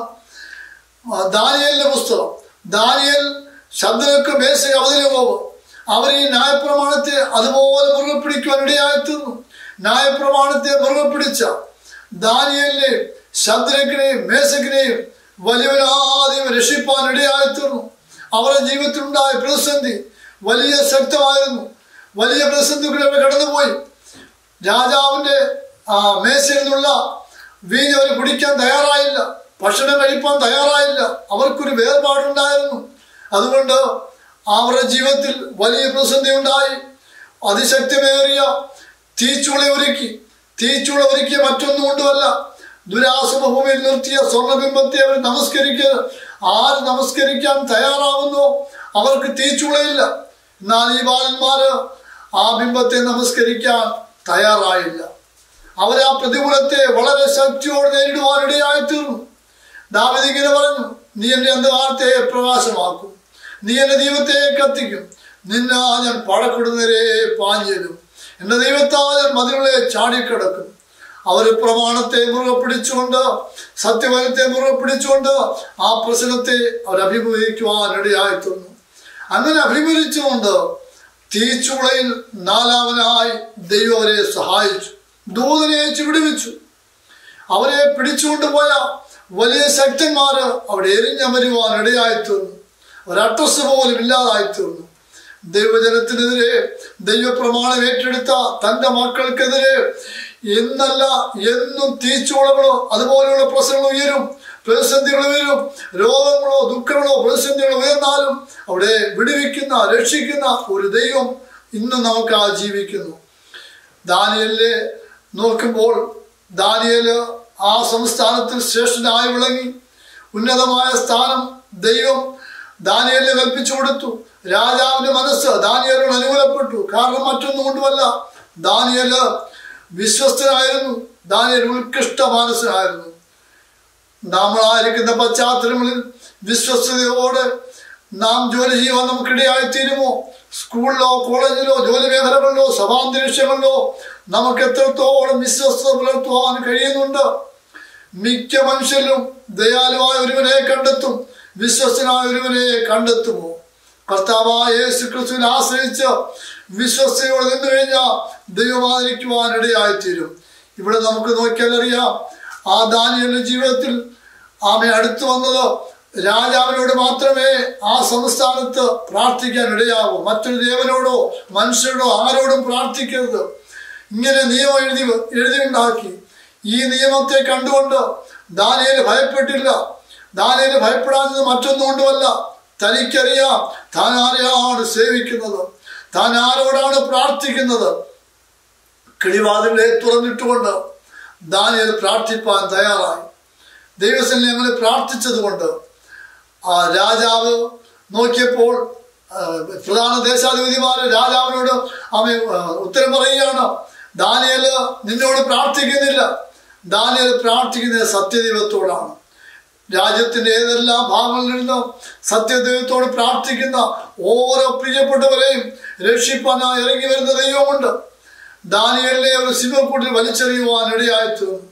ആ, ദാനിയേലിന്റെ പുസ്തകം ദാനിയേൽ ശബ്ദങ്ങൾക്ക് മേശ അവതരവും അവർ ഈ ന്യായപ്രമാണത്തെ അതുപോലെ മുറുകെ പിടിക്കുവാൻ ഇടയായിത്തീർന്നു ന്യായപ്രമാണത്തെ മുറുകെ പിടിച്ച ദാനിയലിനെയും ശദ്രക്കിനെയും മേശക്കിനെയും വലിയവരാദ്യം രക്ഷിപ്പാൻ ഇടയായിത്തീർന്നു അവരുടെ ജീവിതത്തിലുണ്ടായ പ്രതിസന്ധി വലിയ ശക്തമായിരുന്നു വലിയ പ്രതിസന്ധികളിൽ അവർ കടന്നുപോയി രാജാവിന്റെ ആ മേശയിൽ നിന്നുള്ള വീഞ്ഞ് അവർ കുടിക്കാൻ തയ്യാറായില്ല ഭക്ഷണം കഴിപ്പാൻ തയ്യാറായില്ല അവർക്കൊരു വേർപാടുണ്ടായിരുന്നു അതുകൊണ്ട് അവരുടെ ജീവിതത്തിൽ വലിയ പ്രതിസന്ധി ഉണ്ടായി അതിശക്തമേറിയ തീച്ചുള ഒരുക്കി തീച്ചുള ഒരുക്കിയ മറ്റൊന്നും കൊണ്ടുമല്ല ദുരാസമ ഭൂമിയിൽ നിർത്തിയ സ്വർണ്ണബിംബത്തെ അവർ നമസ്കരിക്കുക ആര് നമസ്കരിക്കാൻ തയ്യാറാവുന്നോ അവർക്ക് തീച്ചുളയില്ല എന്നാൽ ഈ ബാലന്മാര് ആ ബിംബത്തെ നമസ്കരിക്കാൻ തയ്യാറായില്ല അവർ ആ പ്രതികൂലത്തെ വളരെ ശക്തിയോടെ നേരിടുവാൻ ഇടയായി തീർന്നു ദാവിദ് ഇങ്ങനെ പറഞ്ഞു നീ എന്റെ അന്ധകാരത്തെ പ്രകാശമാക്കും നീ എന്റെ ദൈവത്തെ കത്തിക്കും നിന്നാ ഞാൻ പഴക്കിടുന്നവരെ പാഞ്ഞിടും എന്റെ ദൈവത്താൽ ഞാൻ മതിലുകളെ ചാടിക്കിടക്കും അവർ പ്രമാണത്തെ മുറുകെ പിടിച്ചുകൊണ്ട് സത്യവനത്തെ മുറുകെ പിടിച്ചുകൊണ്ട് ആ പ്രശ്നത്തെ അവർ അഭിമുഖീകരിക്കുവാൻ ഇടയായി തീർന്നു അങ്ങനെ അഭിമുഖിച്ചുകൊണ്ട് തീച്ചുളയിൽ നാലാമനായി ദൈവം അവരെ സഹായിച്ചു ദൂതനെ അയച്ച് വിടുവിച്ചു അവരെ പിടിച്ചുകൊണ്ടുപോയ വലിയ ശക്തന്മാര് അവിടെ എരിഞ്ഞമരുവാൻ ഇടയായി തീർന്നു ഒരട്ടസ് പോലും ഇല്ലാതായി തീർന്നു ദൈവജനത്തിനെതിരെ ദൈവപ്രമാണം ഏറ്റെടുത്ത തന്റെ മക്കൾക്കെതിരെ എന്നല്ല എന്നും തീച്ചുളകളോ അതുപോലെയുള്ള പ്രശ്നങ്ങൾ ഉയരും പ്രതിസന്ധികൾ ഉയരും രോഗങ്ങളോ ദുഃഖങ്ങളോ പ്രതിസന്ധികളോ ഉയർന്നാലും അവിടെ വിടുവിക്കുന്ന രക്ഷിക്കുന്ന ഒരു ദൈവം ഇന്നും നമുക്ക് ആ ജീവിക്കുന്നു ദാനിയലിനെ നോക്കുമ്പോൾ ദാനിയല് ആ സംസ്ഥാനത്തിൽ ശ്രേഷ്ഠനായി വിളങ്ങി ഉന്നതമായ സ്ഥാനം ദൈവം ദാനിയലിനെ കൽപ്പിച്ചു കൊടുത്തു രാജാവിന്റെ മനസ്സ് ദാനിയലിനോട് അനുകൂലപ്പെട്ടു കാരണം മറ്റൊന്നും കൊണ്ടുമല്ല ദാനിയല് വിശ്വസ്തനായിരുന്നു ദാനിയൽ ഉത്കൃഷ്ട മാനസനായിരുന്നു നമ്മളായിരിക്കുന്ന പശ്ചാത്തലങ്ങളിൽ വിശ്വസ്തയോടെ നാം ജോലി ചെയ്യുവാൻ നമുക്കിടയായി തീരുമോ സ്കൂളിലോ കോളേജിലോ ജോലി മേഖലകളിലോ സഭാന്തരീക്ഷങ്ങളിലോ നമുക്ക് എത്രത്തോളം വിശ്വസ്ത പുലർത്തുവാൻ കഴിയുന്നുണ്ട് മിക്ക മനുഷ്യരിലും ദയാലുവായ ഒരുവനെ കണ്ടെത്തും വിശ്വസ്തനായ ഒരുവനെ കണ്ടെത്തുമോ കർത്താവായ യേശു ക്രിസ്തുവിനെ ആശ്രയിച്ച് വിശ്വസ്തയോടെ നിന്നു കഴിഞ്ഞാൽ ദൈവമാതിരിക്കുവാൻ ഇടയായിത്തീരും ഇവിടെ നമുക്ക് നോക്കിയാൽ അറിയാം ആ ദാനിയലിന്റെ ജീവിതത്തിൽ ആമെ അടുത്തു വന്നത് രാജാവിനോട് മാത്രമേ ആ സംസ്ഥാനത്ത് പ്രാർത്ഥിക്കാൻ ഇടയാവൂ മറ്റൊരു ദേവനോടോ മനുഷ്യരോടോ ആരോടും പ്രാർത്ഥിക്കരുത് ഇങ്ങനെ നിയമം എഴുതി എഴുതി ഉണ്ടാക്കി ഈ നിയമത്തെ കണ്ടുകൊണ്ട് ദാനിയേൽ ഭയപ്പെട്ടില്ല ദാനിയേൽ ഭയപ്പെടാഞ്ഞത് മറ്റൊന്നും കൊണ്ടുമല്ല തനിക്കറിയാം താൻ ആരെയാണ് സേവിക്കുന്നത് താൻ ആരോടാണ് പ്രാർത്ഥിക്കുന്നത് കിളിവാതിലെ തുറന്നിട്ടുകൊണ്ട് ദാനിയേൽ പ്രാർത്ഥിപ്പാൻ തയ്യാറായി ദൈവസേന ഞങ്ങളെ പ്രാർത്ഥിച്ചതുകൊണ്ട് ആ രാജാവ് നോക്കിയപ്പോൾ ആ, പ്രധാന ദേശാധിപതിമാര് രാജാവിനോട് അവൻ ഉത്തരം പറയുകയാണ് ദാനിയല് നിന്നോട് പ്രാർത്ഥിക്കുന്നില്ല ദാനിയൽ പ്രാർത്ഥിക്കുന്നത് സത്യദൈവത്തോടാണ് രാജ്യത്തിന്റെ ഏതെല്ലാം ഭാഗങ്ങളിൽ നിന്നും സത്യദൈവത്തോട് പ്രാർത്ഥിക്കുന്ന ഓരോ പ്രിയപ്പെട്ടവരെയും രക്ഷിപ്പാനായി ഇറങ്ങി വരുന്ന ദൈവമുണ്ട് ദാനിയലിനെ ഒരു സിംഹക്കൂട്ടിൽ വലിച്ചെറിയുവാൻ ഇടയായി തീർന്നു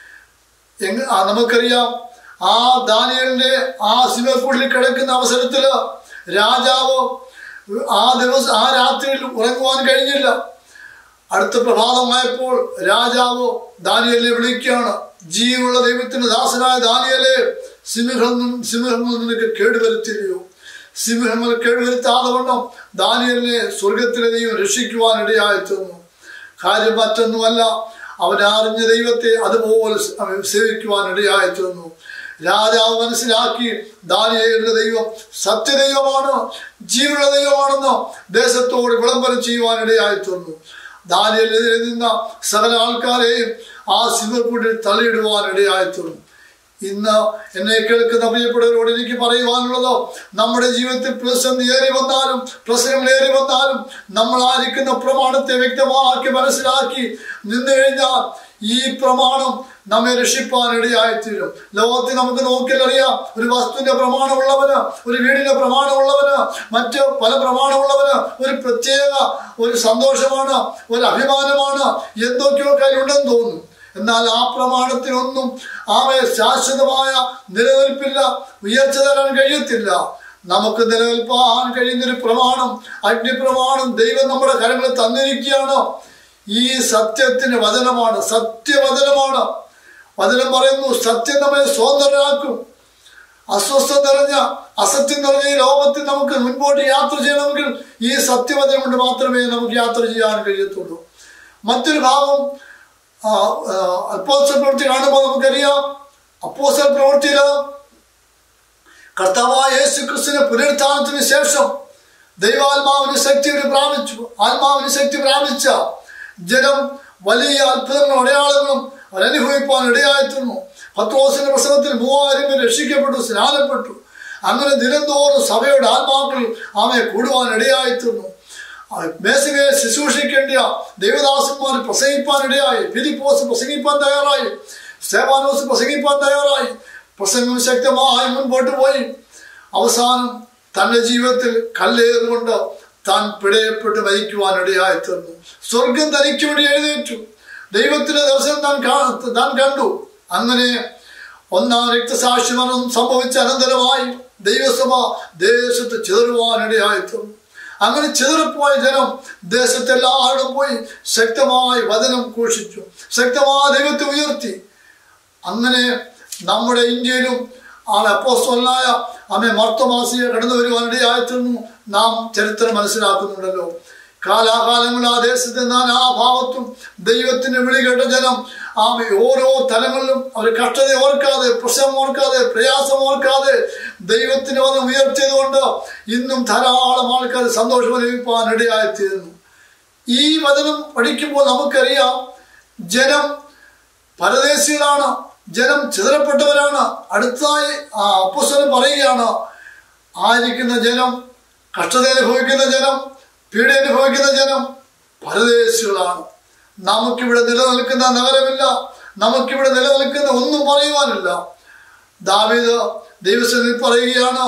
എങ് ആ നമുക്കറിയാം ആ ദാനിയലിന്റെ ആ സിംഹക്കുള്ളിൽ കിടക്കുന്ന അവസരത്തില് രാജാവ് ആ ദിവസം ആ രാത്രിയിൽ ഉറങ്ങുവാൻ കഴിഞ്ഞില്ല അടുത്ത പ്രഭാതമായപ്പോൾ രാജാവ് ദാനിയലിനെ വിളിക്കുകയാണ് ജീവുള്ള ദൈവത്തിന്റെ ദാസനായ ദാനിയലെ സിംഹം സിംഹങ്ങൾ നിനക്ക് കേടുവരുത്തില്ലയോ സിംഹങ്ങൾ കേടുവരുത്താതെ വണ്ണം ദാനിയലിനെ സ്വർഗത്തിലെ ദൈവം രക്ഷിക്കുവാൻ ഇടയായി തീർന്നു കാര്യം മറ്റൊന്നുമല്ല അവൻ അറിഞ്ഞ ദൈവത്തെ അതുപോലെ അവൻ സേവിക്കുവാൻ ഇടയായി തീർന്നു രാജാവ് മനസ്സിലാക്കി ദാനിയേലിന്റെ ദൈവം സത്യദൈവമാണ് ജീവനുള്ള ദൈവമാണെന്ന് ദേശത്തോട് വിളംബരം ചെയ്യുവാൻ ഇടയായി തീർന്നു ദാനിയലിനെതിരെ നിന്ന സകല ആൾക്കാരെയും ആ സിംഹക്കൂട്ടിൽ തള്ളിയിടുവാൻ ഇടയായി തീർന്നു ഇന്ന് എന്നെ കേൾക്കുന്ന പ്രിയപ്പെട്ടവരോട് എനിക്ക് പറയുവാനുള്ളത് നമ്മുടെ ജീവിതത്തിൽ പ്രതിസന്ധി ഏറി വന്നാലും പ്രശ്നങ്ങൾ ഏറി വന്നാലും നമ്മൾ ആയിരിക്കുന്ന പ്രമാണത്തെ വ്യക്തമാക്കി മനസ്സിലാക്കി നിന്നു കഴിഞ്ഞാൽ ഈ പ്രമാണം നമ്മെ രക്ഷിപ്പാൻ ഇടയായിത്തീരും ലോകത്തിൽ നമുക്ക് നോക്കിയാൽ അറിയാം ഒരു വസ്തുവിന്റെ പ്രമാണമുള്ളവന് ഒരു വീടിന്റെ പ്രമാണമുള്ളവന് മറ്റ് പല പ്രമാണമുള്ളവന് ഒരു പ്രത്യേക ഒരു സന്തോഷമാണ് ഒരു അഭിമാനമാണ് എന്തൊക്കെയോ കയ്യിലുണ്ടെന്ന് തോന്നുന്നു എന്നാൽ ആ പ്രമാണത്തിനൊന്നും ആമെ ശാശ്വതമായ നിലനിൽപ്പില്ല ഉയർച്ച തരാൻ കഴിയത്തില്ല നമുക്ക് നിലനിൽപ്പാൻ കഴിയുന്നൊരു പ്രമാണം അഗ്നിപ്രമാണം ദൈവം നമ്മുടെ കരങ്ങളിൽ തന്നിരിക്കുകയാണ് ഈ സത്യത്തിന് വചനമാണ് സത്യവചനമാണ് വചനം പറയുന്നു സത്യം നമ്മെ സ്വതന്ത്രരാക്കും അസ്വസ്ഥ നിറഞ്ഞ അസത്യം നിറഞ്ഞ ഈ ലോകത്തിൽ നമുക്ക് മുൻപോട്ട് യാത്ര ചെയ്യണമെങ്കിൽ ഈ സത്യവചനം കൊണ്ട് മാത്രമേ നമുക്ക് യാത്ര ചെയ്യാൻ കഴിയത്തുള്ളൂ മറ്റൊരു ഭാഗം അപ്പോസൽ പ്രവൃത്തി കാണുമ്പോൾ നമുക്കറിയാം അപ്പോസൽ പ്രവൃത്തിയിൽ കർത്താവായ യേശു ക്രിസ്തുവിന്റെ പുനരുത്ഥാനത്തിന് ശേഷം ദൈവാത്മാവിന് ശക്തി ഒരു പ്രാപിച്ചു ആത്മാവിന് ശക്തി പ്രാപിച്ച ജനം വലിയ അത്ഭുതങ്ങളും അടയാളങ്ങളും അവരനുഭവിപ്പാൻ ഇടയായിത്തീർന്നു പത്രോസിന്റെ പ്രസവത്തിൽ മൂവായിരം പേർ രക്ഷിക്കപ്പെട്ടു സ്നാനപ്പെട്ടു അങ്ങനെ ദിനംതോറും സഭയുടെ ആത്മാക്കൾ അവയെ കൂടുവാൻ ഇടയായിത്തീർന്നു മേശമയെ ശുശ്രൂഷിക്കേണ്ട ദേവദാസന്മാർ പ്രസംഗിപ്പാൻ ഇടയായി ഫിലിപ്പോസ് പ്രസംഗിപ്പാൻ തയ്യാറായി സേവാനോസ് പ്രസംഗിപ്പാൻ തയ്യാറായി പ്രസംഗം ശക്തമായി മുൻപോട്ട് പോയി അവസാനം തന്റെ ജീവിതത്തിൽ കല്ലേറുകൊണ്ട് താൻ പിടയപ്പെട്ട് മരിക്കുവാൻ ഇടയായി തീർന്നു സ്വർഗം തനിക്ക് വേണ്ടി എഴുന്നേറ്റു ദൈവത്തിന്റെ ദർശനം താൻ കാ- താൻ കണ്ടു അങ്ങനെ ഒന്നാം രക്തസാക്ഷി മരണം സംഭവിച്ച അനന്തരമായി ദൈവസഭ ദേശത്ത് ചിതറുവാനിടയായി തീർന്നു അങ്ങനെ ചിതറിപ്പോയ ജനം ദേശത്തെല്ലാവരും പോയി ശക്തമായി വചനം ഘോഷിച്ചു ശക്തമായ ദൈവത്തെ ഉയർത്തി അങ്ങനെ നമ്മുടെ ഇന്ത്യയിലും ആ അപ്പോസ്തലനായ അമ്മ മർത്തമാസിയെ കടന്നു വരുവാനിടയായി തീർന്നു നാം ചരിത്രം മനസ്സിലാക്കുന്നുണ്ടല്ലോ കാലാകാലങ്ങൾ ആ ദേശത്തെ നാനാഭാവത്തും ദൈവത്തിന്റെ വിളി കേട്ട ജനം ആമ ഓരോ തലങ്ങളിലും അവർ കഷ്ടത ഓർക്കാതെ പ്രശ്നം ഓർക്കാതെ പ്രയാസം ഓർക്കാതെ ദൈവത്തിന്റെ വന്ന് ഉയർത്തിയതുകൊണ്ട് ഇന്നും ധാരാളം ആൾക്കാർ സന്തോഷം അനുഭവിപ്പാൻ ഇടയായിത്തീരുന്നു ഈ വചനം പഠിക്കുമ്പോൾ നമുക്കറിയാം ജനം പരദേശികളാണ് ജനം ചിതറപ്പെട്ടവരാണ് അടുത്തായി ആ അപ്പസ്വലം പറയുകയാണ് ആയിരിക്കുന്ന ജനം കഷ്ടത അനുഭവിക്കുന്ന ജനം പീഡ അനുഭവിക്കുന്ന ജനം പരദേശികളാണ് നമുക്കിവിടെ നിലനിൽക്കുന്ന നഗരമില്ല നമുക്കിവിടെ നിലനിൽക്കുന്ന ഒന്നും പറയുവാനില്ല ദാവീദ് ദൈവസനിൽ പറയുകയാണ്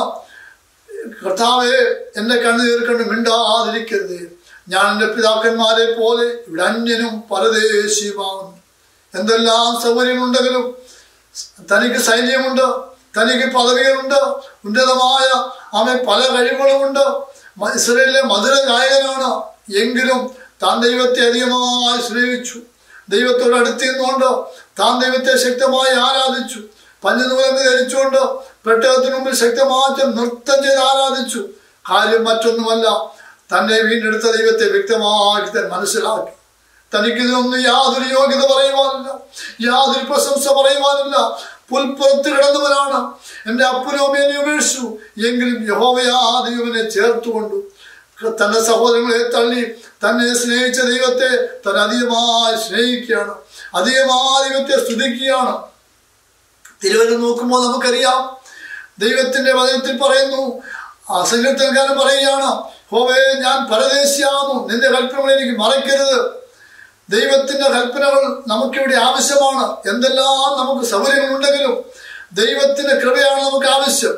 കർത്താവെ എന്റെ കണ്ണുനീർ കണ്ട് മിണ്ടാതിരിക്കരുത് ഞാൻ എൻ്റെ പിതാക്കന്മാരെ പോലെ ഇവിടെ അന്യനും പരദേശിയുമാകുന്നു എന്തെല്ലാം സൗകര്യമുണ്ടെങ്കിലും തനിക്ക് സൈന്യമുണ്ട് തനിക്ക് പദവികളുണ്ട് ഉന്നതമായ അവൻ പല കഴിവുകളുമുണ്ട് മ- ഇസ്രയേലിലെ മധുര ഗായകനാണ് എങ്കിലും താൻ ദൈവത്തെ അധികമായി സ്നേഹിച്ചു ദൈവത്തോട് അടുത്തിരുന്നുകൊണ്ട് താൻ ദൈവത്തെ ശക്തമായി ആരാധിച്ചു പഞ്ഞുനൂലെന്ന് ധരിച്ചുകൊണ്ട് പെട്ടകത്തിന് മുമ്പിൽ ശക്തമായിട്ട് നൃത്തം ചെയ്ത് ആരാധിച്ചു കാര്യം മറ്റൊന്നുമല്ല തന്നെ വീണ്ടെടുത്ത ദൈവത്തെ വ്യക്തമാക്കി താൻ മനസ്സിലാക്കി തനിക്ക് ഇതിനൊന്നും യാതൊരു യോഗ്യത പറയുവാനില്ല യാതൊരു പ്രശംസ പറയുവാനില്ല പുൽപ്പുറത്ത് കിടന്നവനാണ് എൻ്റെ അപ്പനും അമ്മേനെ ഉപേക്ഷിച്ചു എങ്കിലും യഹോവയാ ദൈവനെ ചേർത്തുകൊണ്ടു തന്റെ സഹോദരങ്ങളെ തള്ളി തന്നെ സ്നേഹിച്ച ദൈവത്തെ താൻ അധികമായി സ്നേഹിക്കുകയാണ് അധികമായി ദൈവത്തെ സ്തുതിക്കുകയാണ് തിരുവനന്തപുരം നോക്കുമ്പോൾ നമുക്കറിയാം ദൈവത്തിന്റെ വചനത്തിൽ പറയുന്നു ആ സങ്കീർത്തനക്കാരൻ പറയുകയാണ് ഹോവേ ഞാൻ പരദേശിയാകുന്നു നിന്റെ കൽപ്പനകൾ എനിക്ക് മറയ്ക്കരുത് ദൈവത്തിന്റെ കൽപ്പനകൾ നമുക്കിവിടെ ആവശ്യമാണ് എന്തെല്ലാം നമുക്ക് സൗകര്യങ്ങളുണ്ടെങ്കിലും ദൈവത്തിന്റെ കൃപയാണ് നമുക്ക് ആവശ്യം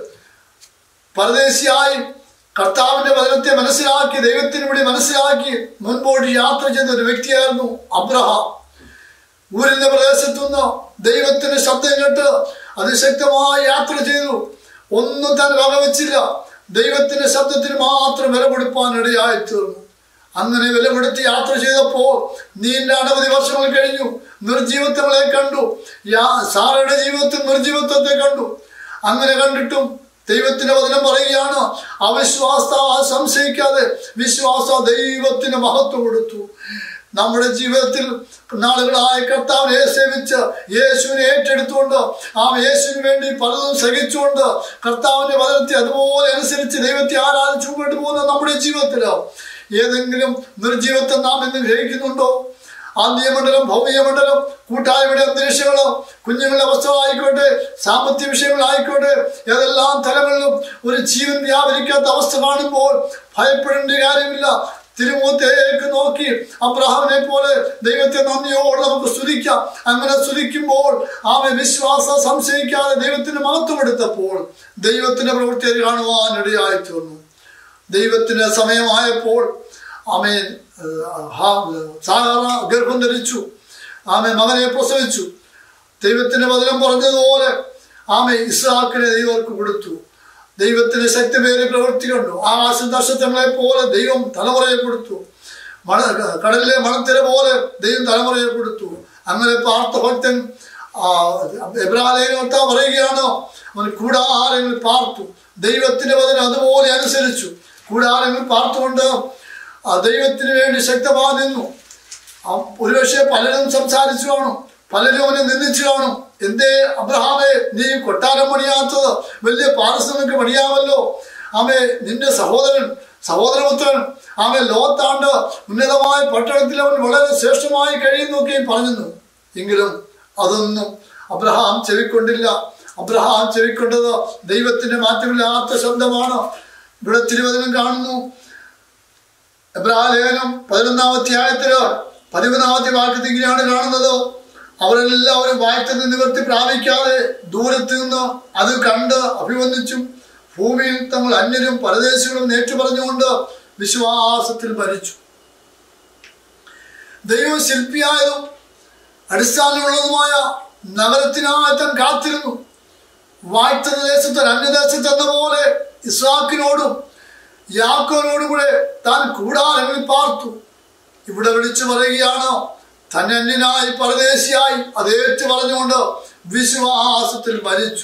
പരദേശിയായി കർത്താവിന്റെ വചനത്തെ മനസ്സിലാക്കി ദൈവത്തിന് വേണ്ടി മനസ്സിലാക്കി മുൻപോട്ട് യാത്ര ചെയ്ത ഒരു വ്യക്തിയായിരുന്നു അബ്രഹാം ഊരിന്റെ പ്രദേശത്തുനിന്ന് ദൈവത്തിന്റെ ശബ്ദം കേട്ട് അതിശക്തമായി യാത്ര ചെയ്തു ഒന്നും താൻ വകവെച്ചില്ല ദൈവത്തിന്റെ ശബ്ദത്തിന് മാത്രം വില കൊടുപ്പാൻ ഇടയായി തീർന്നു അങ്ങനെ വിലപ്പെടുത്തി യാത്ര ചെയ്തപ്പോൾ നീണ്ട അനവധി വർഷങ്ങൾ കഴിഞ്ഞു നിർജീവത്വങ്ങളെ കണ്ടു യാ- സാറയുടെ ജീവിതത്തിൽ നിർജീവത്വത്തെ കണ്ടു അങ്ങനെ കണ്ടിട്ടും ദൈവത്തിന്റെ വചനം പറയുകയാണ് അവിശ്വാസ സംശയിക്കാതെ വിശ്വാസ ദൈവത്തിന് മഹത്വം കൊടുത്തു നമ്മുടെ ജീവിതത്തിൽ നാളുകളായ കർത്താവിനെ സേവിച്ച് യേശുവിനെ ഏറ്റെടുത്തുകൊണ്ട് ആ യേശുവിന് വേണ്ടി പലതും സഹിച്ചുകൊണ്ട് കർത്താവിന്റെ വചനത്തെ അതുപോലെ അനുസരിച്ച് ദൈവത്തെ ആരാധിച്ചു മുമ്പോട്ട് പോകുന്ന നമ്മുടെ ജീവിതത്തിലോ ഏതെങ്കിലും നിർജീവത്വം നാം ഇന്ന് ഗ്രഹിക്കുന്നുണ്ടോ ആത്മീയമണ്ഡലം ഭൗമികമണ്ഡലം കൂട്ടായ്മയുടെ അന്തരീക്ഷങ്ങളോ കുഞ്ഞുങ്ങളുടെ അവസ്ഥകളായിക്കോട്ടെ സാമ്പത്തിക വിഷയങ്ങളായിക്കോട്ടെ ഏതെല്ലാം തലങ്ങളിലും ഒരു ജീവൻ വ്യാപരിക്കാത്ത അവസ്ഥ കാണുമ്പോൾ ഭയപ്പെടേണ്ട കാര്യമില്ല തിരുമുഖത്തേക്ക് നോക്കി അബ്രഹാമിനെ പോലെ ദൈവത്തെ നന്ദിയോടെ നമുക്ക് സ്തുതിക്കാം അങ്ങനെ സ്തുതിക്കുമ്പോൾ ആമെ വിശ്വാസം സംശയിക്കാതെ ദൈവത്തിന് മഹത്വം എടുത്തപ്പോൾ ദൈവത്തിന്റെ പ്രവൃത്തി അത് കാണുവാൻ ഇടയായി തീർന്നു ദൈവത്തിന് സമയമായപ്പോൾ ആമേൻ സാധാരണ ഗർഭം ധരിച്ചു ആമേ മകനെ പ്രസവിച്ചു ദൈവത്തിന്റെ വചനം പറഞ്ഞതുപോലെ ആമെ ഇസ്ഹാക്കിനെ ദൈവർക്ക് കൊടുത്തു ദൈവത്തിന് ശക്തിമേറി പ്രവൃത്തി കണ്ടു ആകാശ നക്ഷത്രങ്ങളെ പോലെ ദൈവം തലമുറയെ കൊടുത്തു മണ കടലിലെ മണത്തിര പോലെ ദൈവം തലമുറയെ കൊടുത്തു അങ്ങനെ പാർത്ത ഭക്തൻ എബ്രാലേനോട്ട പറയുകയാണ് അവൻ കൂടാരങ്ങൾ പാർത്തു ദൈവത്തിന്റെ വചനം അതുപോലെ അനുസരിച്ചു കൂടാരങ്ങൾ പാർത്തുകൊണ്ട് ആ ദൈവത്തിന് വേണ്ടി ശക്തമായി നിന്നു ആ ഒരുപക്ഷെ പലരും സംസാരിച്ചു കാണും പലരും അവനെ നിന്ദിച്ചു കാണും എന്തേ അബ്രഹാമെ നീ കൊട്ടാരം പണിയാത്തത് വലിയ പാരശ്രമിക്ക് പണിയാമല്ലോ ആമേ നിന്റെ സഹോദരൻ സഹോദരപുത്രൻ ആമേ ലോകത്താണ്ട് ഉന്നതമായ പട്ടണത്തിൽ അവൻ വളരെ ശ്രേഷ്ഠമായി കഴിയുന്നൊക്കെയും പറഞ്ഞു എങ്കിലും അതൊന്നും അബ്രഹാം ചെവിക്കൊണ്ടില്ല അബ്രഹാം ചെവിക്കൊണ്ടത് ദൈവത്തിന്റെ മാറ്റമില്ലാത്ത ശബ്ദമാണ് ഇവിടെ തിരുവചനം കാണുന്നു എബ്രാലേഖനം പതിനൊന്നാം അധ്യായത്തില് പതിമൂന്നാമത്തെ വാക്യത്തിൽ ഇങ്ങനെയാണ് കാണുന്നത് അവരെല്ലാവരും വാഴ്ത്തത് നിവർത്തി പ്രാപിക്കാതെ ദൂരത്ത് നിന്ന് അത് കണ്ട് അഭിവന്ദിച്ചും ഭൂമിയിൽ തങ്ങൾ അന്യരും പരദേശികളും നേറ്റു പറഞ്ഞുകൊണ്ട് വിശ്വാസത്തിൽ ഭരിച്ചു ദൈവം ശില്പിയായതും അടിസ്ഥാനമുള്ളതുമായ നഗരത്തിനായി താൻ കാത്തിരുന്നു വാഴ്ത്തുന്ന ദേശത്ത് അന്യദേശത്ത് എന്ന പോലെ ഇസ്ഹാക്കിനോടും യാക്കോനോടും കൂടെ താൻ കൂടാരങ്ങളിൽ പാർത്തു ഇവിടെ വിളിച്ചു പറയുകയാണ് തന്നെ അന്യനായി പരദേശിയായി അതേറ്റു പറഞ്ഞുകൊണ്ട് വിശ്വാസത്തിൽ മരിച്ചു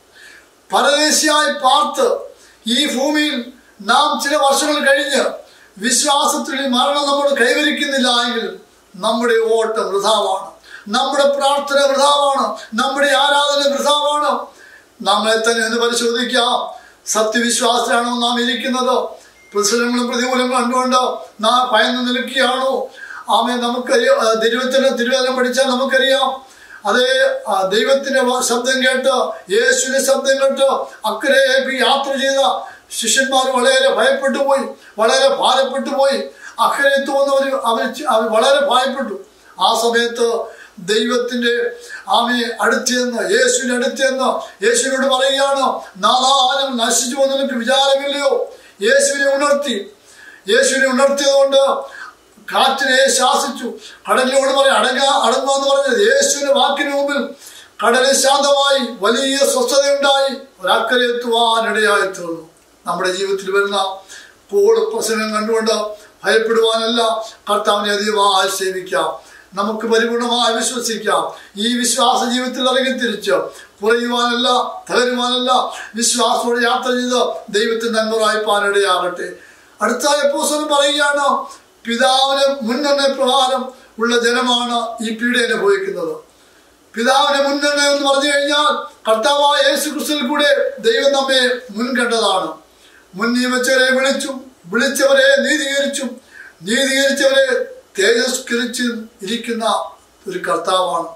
പരദേശിയായി പാർത്ത് ഈ ഭൂമിയിൽ നാം ചില വർഷങ്ങൾ കഴിഞ്ഞ് വിശ്വാസത്തിൽ മരണം നമ്മൾ കൈവരിക്കുന്നില്ല എങ്കിൽ നമ്മുടെ ഓട്ടം വൃഥാവാണ് നമ്മുടെ പ്രാർത്ഥന വൃഥാവാണ് നമ്മുടെ ആരാധന വൃഥാവാണ് നമ്മളെ തന്നെ ഒന്ന് പരിശോധിക്കാം സത്യവിശ്വാസത്തിലാണോ നാം ഇരിക്കുന്നത് പ്രശ്നങ്ങളും പ്രതികൂലങ്ങളും കണ്ടുകൊണ്ട് നാം ഭയന്ന് നിൽക്കുകയാണോ ആമേ നമുക്കറിയാം തിരുവത്തിന് തിരുവേദനം പഠിച്ചാൽ നമുക്കറിയാം അതേ ആ, ദൈവത്തിന്റെ വ- ശബ്ദം കേട്ട് യേശുവിന്റെ ശബ്ദം കേട്ട് അക്കരേക്ക് യാത്ര ചെയ്ത ശിഷ്യന്മാർ വളരെ ഭയപ്പെട്ടു പോയി വളരെ ഭാരപ്പെട്ടു പോയി അക്കരെ എത്തുമെന്നവർ അവർ ചി- അവർ വളരെ ഭയപ്പെട്ടു ആ സമയത്ത് ദൈവത്തിന്റെ ആമയെ അടുത്തെന്ന് യേശുവിന്റെ അടുത്തെന്ന് യേശുവിനോട് പറയുകയാണ് നാലാലും നശിച്ചു പോകുന്ന നിനക്ക് വിചാരമില്ലയോ യേശുവിനെ ഉണർത്തി യേശുവിനെ ഉണർത്തിയതുകൊണ്ട് കാറ്റിനെ ശാസിച്ചു കടലിനോട് പറയും അടങ്ങ അടങ്ങുക എന്ന് പറഞ്ഞത് യേശുവിന്റെ വാക്കിന് മുമ്പിൽ കടലിൽ ശാന്തമായി വലിയ സ്വസ്ഥതയുണ്ടായി ഒരക്കരെ എത്തുവാനിടയായി തീർന്നു നമ്മുടെ ജീവിതത്തിൽ വരുന്ന കോൾ പ്രസംഗം കണ്ടുകൊണ്ട് ഭയപ്പെടുവാനല്ല കർത്താവിനെ അധികമായി സേവിക്കാം നമുക്ക് പരിപൂർണമായി വിശ്വസിക്കാം ഈ വിശ്വാസ ജീവിതത്തിൽ ഇറങ്ങി തിരിച്ച് കുറയുവാനല്ല തകരുവാനല്ല വിശ്വാസത്തോടെ യാത്ര ചെയ്ത് ദൈവത്തിന് നന്മറായിപ്പാനിടയാകട്ടെ അടുത്ത എപ്പോസനം പറയുകയാണ് പിതാവിന് മുൻനിർണയ പ്രകാരം ഉള്ള ജനമാണ് ഈ പീഡ അനുഭവിക്കുന്നത് പിതാവിന്റെ മുൻനിർണയം എന്ന് പറഞ്ഞു കഴിഞ്ഞാൽ കർത്താവായ യേശു ക്രിസ്തുവിൽ കൂടെ ദൈവം നമ്മെ മുൻകണ്ടതാണ് മുൻ നിയമിച്ചവരെ വിളിച്ചു വിളിച്ചവരെ നീതീകരിച്ചും നീതീകരിച്ചവരെ തേജസ്കരിച്ചും ഇരിക്കുന്ന ഒരു കർത്താവാണ്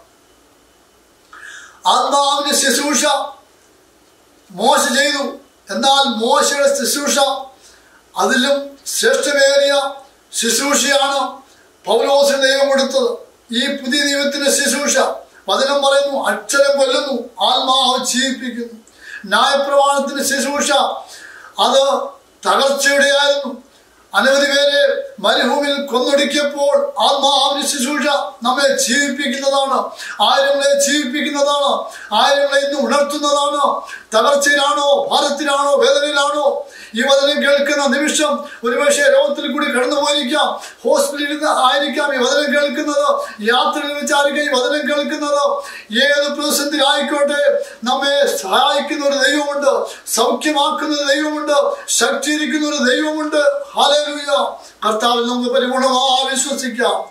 ആത്മാവിന്റെ ശുശ്രൂഷ മോശ ചെയ്തു എന്നാൽ മോശയുടെ ശുശ്രൂഷ അതിലും ശ്രേഷ്ഠമേറിയ ശുശ്രൂഷയാണ് പൗലോസിന് ദൈവം കൊടുത്തത് ഈ പുതിയ ദൈവത്തിന്റെ ശുശ്രൂഷ വചനം പറയുന്നു അക്ഷരം കൊല്ലുന്നു ആത്മാവ് ജീവിപ്പിക്കുന്നു ന്യായപ്രമാണത്തിന്റെ ശുശ്രൂഷ അത് തകർച്ചയുടെയായിരുന്നു അനവധി പേരെ മരുഭൂമിയിൽ കൊന്നൊടുക്കിയപ്പോൾ ആത്മാവിന്റെ ശുശ്രൂഷ നമ്മെ ജീവിപ്പിക്കുന്നതാണ് ആയിരങ്ങളെ ജീവിപ്പിക്കുന്നതാണ് ആയിരങ്ങളെ ഇന്ന് ഉണർത്തുന്നതാണ് തകർച്ചയിലാണോ ഭാരത്തിലാണോ വേദനയിലാണോ ഈ വചനം കേൾക്കുന്ന നിമിഷം ഒരുപക്ഷെ രോഗത്തിൽ കൂടി കടന്നു പോയിരിക്കാം ഹോസ്പിറ്റലിൽ നിന്ന് ആയിരിക്കാം ഈ വചനം കേൾക്കുന്നത് യാത്രയിൽ വെച്ചായിരിക്കാം ഈ വചനം കേൾക്കുന്നത് ഏത് പ്രതിസന്ധി ആയിക്കോട്ടെ നമ്മെ സഹായിക്കുന്ന ഒരു ദൈവമുണ്ട് സൗഖ്യമാക്കുന്ന ഒരു ദൈവമുണ്ട് ശക്തിയിരിക്കുന്ന ഒരു ദൈവമുണ്ട് ഹാലേലൂയ കർത്താവിൽ നമുക്ക് പരിപൂർണമായി വിശ്വസിക്കാം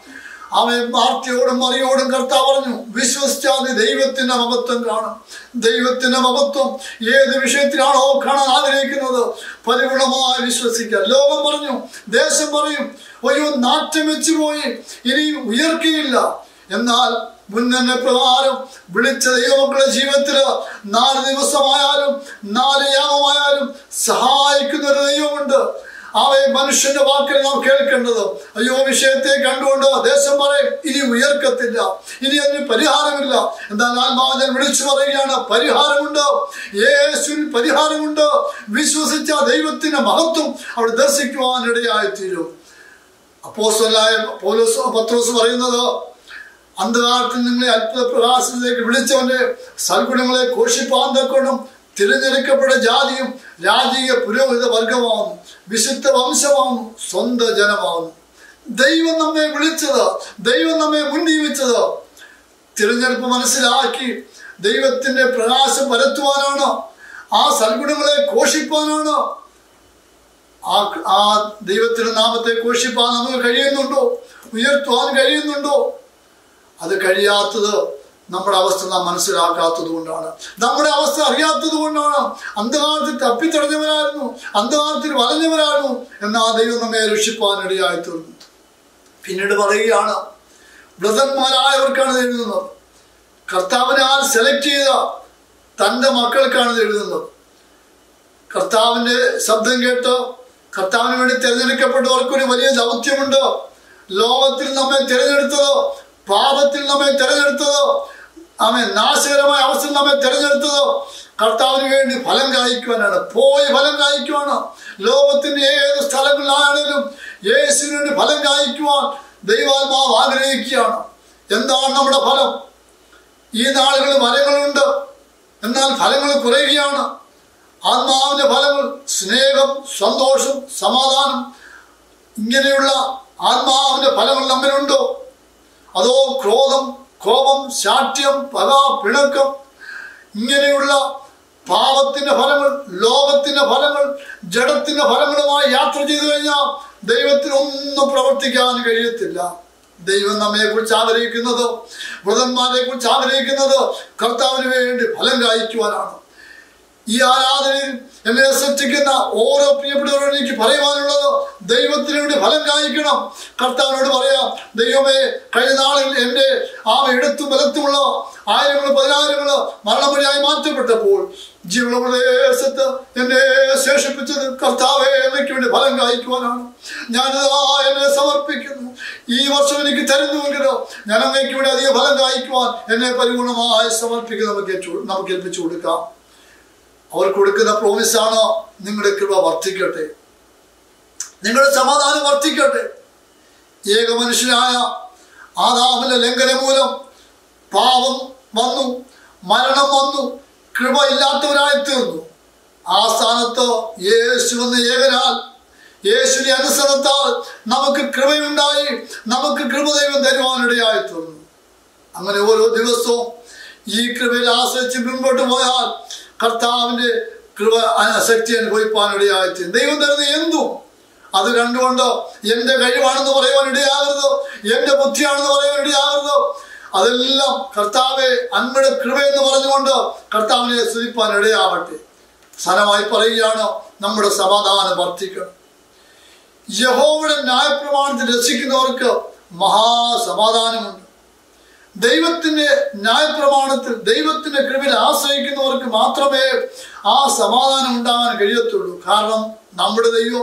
അവൻ മാർത്തിയോടും മറിയോടും കർത്താവ് പറഞ്ഞു വിശ്വസിച്ചാൽ നീ ദൈവത്തിന്റെ മഹത്വം കാണും ദൈവത്തിന്റെ മഹത്വം ഏത് വിഷയത്തിലാണോ കാണാൻ ആഗ്രഹിക്കുന്നത് പരിപൂർണമായി വിശ്വസിക്കുക ലോകം പറഞ്ഞു ദേശം പറയും അയ്യോ നാറ്റം വെച്ചു പോയി ഇനി ഉയർക്കുകയില്ല എന്നാൽ മുന്നെ പ്രകാരം വിളിച്ച ദൈവമക്കളുടെ ജീവിതത്തില് നാല് ദിവസമായാലും നാല് യാമമായാലും സഹായിക്കുന്ന ഒരു ദൈവമുണ്ട് അവയെ മനുഷ്യന്റെ വാക്കിൽ നാം കേൾക്കേണ്ടത് അയ്യോ വിഷയത്തെ കണ്ടുകൊണ്ട് ദേശം പറയും ഇനി ഉയർക്കത്തില്ല ഇനി അതിന് പരിഹാരമില്ല എന്നാൽ ആത്മാവൻ വിളിച്ചു പറയുകയാണ് പരിഹാരമുണ്ട് യേശുവിൽ പരിഹാരമുണ്ട് വിശ്വസിച്ച ദൈവത്തിന്റെ മഹത്വം അവിടെ ദർശിക്കുവാനിടയായി തീരും അപ്പോസ്തലനായ പൗലോസ് പത്രോസ് പറയുന്നത് അന്ധകാരത്തിൽ നിങ്ങളെ അത്ഭുത പ്രകാശത്തിലേക്ക് വിളിച്ചവന്റെ സൽഗുണങ്ങളെ ഘോഷിപ്പാൻ തക്കോണം തിരഞ്ഞെടുക്കപ്പെട്ട ജാതിയും രാജീയ പുരോഹിത വർഗമാവുന്നു വിശുദ്ധ വംശമാവുന്നു സ്വന്തം ജനമാവുന്നു ദൈവം നമ്മെ വിളിച്ചത് ദൈവം നമ്മെ മുൻനിയമിച്ചത് തിരഞ്ഞെടുപ്പ് മനസ്സിലാക്കി ദൈവത്തിന്റെ പ്രകാശം പരത്തുവാനാണ് ആ സൽഗുണങ്ങളെ ഘോഷിപ്പാനാണ് ആ ആ ദൈവത്തിന്റെ നാമത്തെ ഘോഷിപ്പാൻ നമുക്ക് കഴിയുന്നുണ്ടോ ഉയർത്തുവാൻ കഴിയുന്നുണ്ടോ അത് കഴിയാത്തത് നമ്മുടെ അവസ്ഥ നാം മനസ്സിലാക്കാത്തത് കൊണ്ടാണ് നമ്മുടെ അവസ്ഥ അറിയാത്തത് കൊണ്ടാണ് അന്ധകാലത്തിൽ തപ്പിത്തടഞ്ഞവരായിരുന്നു അന്ധകാലത്തിൽ വലഞ്ഞവരായിരുന്നു എന്നാൽ ദൈവം നമ്മെ രക്ഷിപ്പാനിടയായി തീർന്നു പിന്നീട് പറയുകയാണ് വ്രതന്മാരായവർക്കാണ് ഇത് എഴുതുന്നത് കർത്താവിനാൽ സെലക്ട് ചെയ്ത തൻ്റെ മക്കൾക്കാണ് ഇത് എഴുതുന്നത് കർത്താവിന്റെ ശബ്ദം കേട്ട് കർത്താവിന് വേണ്ടി തിരഞ്ഞെടുക്കപ്പെട്ടവർക്കൊരു വലിയ ദൗത്യമുണ്ട് ലോകത്തിൽ നമ്മെ തിരഞ്ഞെടുത്തത് പാപത്തിൽ നമ്മെ തിരഞ്ഞെടുത്തത് അവൻ നാശകരമായ അവസ്ഥയിൽ നമ്മെ തിരഞ്ഞെടുത്തത് കർത്താവിന് വേണ്ടി ഫലം കായ്ക്കുവാനാണ് പോയി ഫലം കായ്ക്കുവാണ് ലോകത്തിന്റെ ഏത് സ്ഥലങ്ങളിലാണെങ്കിലും യേശുവിന് വേണ്ടി ഫലം കായ്ക്കുവാൻ ദൈവാത്മാവ് ആഗ്രഹിക്കുകയാണ് എന്താണ് നമ്മുടെ ഫലം ഈ നാളുകളിൽ ഫലങ്ങളുണ്ട് എന്നാൽ ഫലങ്ങൾ കുറയുകയാണ് ആത്മാവിന്റെ ഫലങ്ങൾ സ്നേഹം സന്തോഷം സമാധാനം ഇങ്ങനെയുള്ള ആത്മാവിന്റെ ഫലങ്ങൾ നമ്മിലുണ്ടോ അതോ ക്രോധം കോപം ശാഠ്യം പക പിണക്കം ഇങ്ങനെയുള്ള പാപത്തിന്റെ ഫലങ്ങൾ ലോകത്തിന്റെ ഫലങ്ങൾ ജഡത്തിന്റെ ഫലങ്ങളുമായി യാത്ര ചെയ്തു കഴിഞ്ഞാൽ ദൈവത്തിന് ഒന്നും പ്രവർത്തിക്കാൻ കഴിയത്തില്ല ദൈവം നമ്മെ കുറിച്ച് ആഗ്രഹിക്കുന്നത് വ്രതന്മാരെ കുറിച്ച് ആഗ്രഹിക്കുന്നത് കർത്താവിന് വേണ്ടി ഫലം കായ്ക്കുവാനാണ് ഈ ആരാധനയിൽ എന്നെ സൃഷ്ടിക്കുന്ന ഓരോ പ്രിയപ്പെട്ടവരോടും എനിക്ക് പറയുവാനുള്ളത് ദൈവത്തിന് വേണ്ടി ഫലം കായ്ക്കണം കർത്താവിനോട് പറയാം ദൈവമേ കഴിഞ്ഞ നാളിൽ എൻ്റെ ആ ഇടത്തും വലത്തുമുള്ള ആയിരങ്ങൾ പതിനായിരങ്ങൾ മരണമൊഴിയായി മാറ്റപ്പെട്ടപ്പോൾ ജീവനപ്രദേശത്ത് എന്നെ ശേഷിപ്പിച്ചത് കർത്താവെ എനിക്ക് വേണ്ടി ഫലം കായ്ക്കുവാനാണ് ഞാനിതാ എന്നെ സമർപ്പിക്കുന്നു ഈ വർഷം എനിക്ക് തരുന്നുവെങ്കിലോ ഞാൻ അങ്ങേക്ക് വേണ്ടി അധികം ഫലം കായ്ക്കുവാൻ എന്നെ പരിപൂർണമായി സമർപ്പിക്കുന്ന നമുക്ക് ഏറ്റു- നമുക്ക് ഏൽപ്പിച്ചു കൊടുക്കാം അവർ കൊടുക്കുന്ന പ്രോമിസാണ് നിങ്ങളുടെ കൃപ വർദ്ധിക്കട്ടെ നിങ്ങളുടെ സമാധാനം വർദ്ധിക്കട്ടെ ഏക മനുഷ്യനായ ആദാമിന്റെ ലംഘനം മൂലം പാപം വന്നു മരണം വന്നു കൃപ ഇല്ലാത്തവരായി തീർന്നു ആ സ്ഥാനത്ത് യേശു എന്ന ഏകനാൽ യേശുവിന്റെ അനുസരണത്താൽ നമുക്ക് കൃപയുണ്ടായി നമുക്ക് കൃപ ദൈവം തരുവാനിടയായി തീർന്നു അങ്ങനെ ഓരോ ദിവസവും ഈ കൃപയിൽ ആശ്രയിച്ച് മുൻപോട്ട് പോയാൽ കർത്താവിന്റെ കൃപ ആ- ശക്തി അനുഭവിപ്പാനിടയായി തീരും ദൈവം തരുന്ന എന്തും അത് കണ്ടുകൊണ്ട് എന്റെ കഴിവാണെന്ന് പറയുവാൻ ഇടയാകരുത് എന്റെ ബുദ്ധിയാണെന്ന് പറയാൻ ഇടയാകരുത് അതെല്ലാം കർത്താവെ അങ്ങയുടെ കൃപയെന്ന് പറഞ്ഞുകൊണ്ട് കർത്താവിനെ സ്തുതിപ്പാൻ ഇടയാവട്ടെ സനമായി പറയുകയാണ് നമ്മുടെ സമാധാനം വർദ്ധിക്കണം യഹോവയുടെ ന്യായപ്രമാണത്തിൽ രസിക്കുന്നവർക്ക് മഹാസമാധാനമുണ്ട് ദൈവത്തിന്റെ ന്യായപ്രമാണത്തിൽ ദൈവത്തിന്റെ കൃപയിൽ ആശ്രയിക്കുന്നവർക്ക് മാത്രമേ ആ സമാധാനം ഉണ്ടാകാൻ കഴിയത്തുള്ളൂ കാരണം നമ്മുടെ ദൈവം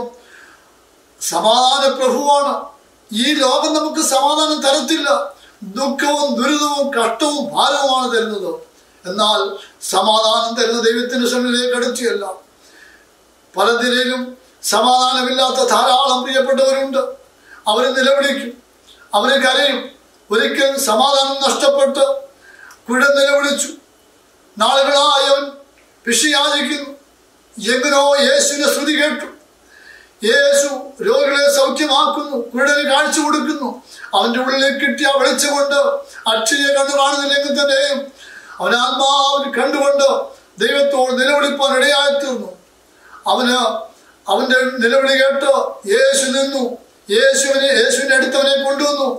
സമാധാന പ്രഭുവാണ് ഈ ലോകം നമുക്ക് സമാധാനം തരത്തില്ല ദുഃഖവും ദുരിതവും കഷ്ടവും ഭാരവുമാണ് തരുന്നത് എന്നാൽ സമാധാനം തരുന്ന ദൈവത്തിന്റെ ശ്രമിലേക്ക് അടുത്തിയല്ല പല നിലയിലും സമാധാനമില്ലാത്ത ധാരാളം പ്രിയപ്പെട്ടവരുണ്ട് അവരെ നിലവിളിക്കും അവരെ കരയും ഒരിക്കൽ സമാധാനം നഷ്ടപ്പെട്ട് കുഴ നിലവിളിച്ചു നാളുകളായി അവൻ പിഷിയാചിക്കുന്നു എങ്ങനോ യേശുവിനെ സ്തുതി കേട്ടു യേശു രോഗികളെ സൗഖ്യമാക്കുന്നു കുരുടന് കാഴ്ച കൊടുക്കുന്നു അവന്റെ ഉള്ളിലേക്ക് കിട്ടിയ വെളിച്ചം കൊണ്ട് അക്ഷയെ കണ്ടു കാണുന്നില്ലെങ്കിൽ തന്നെയും അവൻ ആത്മാവിൽ കണ്ടുകൊണ്ട് ദൈവത്തോട് നിലവിളിപ്പാൻ ഇടയായി തീർന്നു അവന് അവന്റെ നിലവിളി കേട്ട് യേശു നിന്നു യേശുവിനെ യേശുവിനെ അടുത്തവനെ കൊണ്ടുവന്നു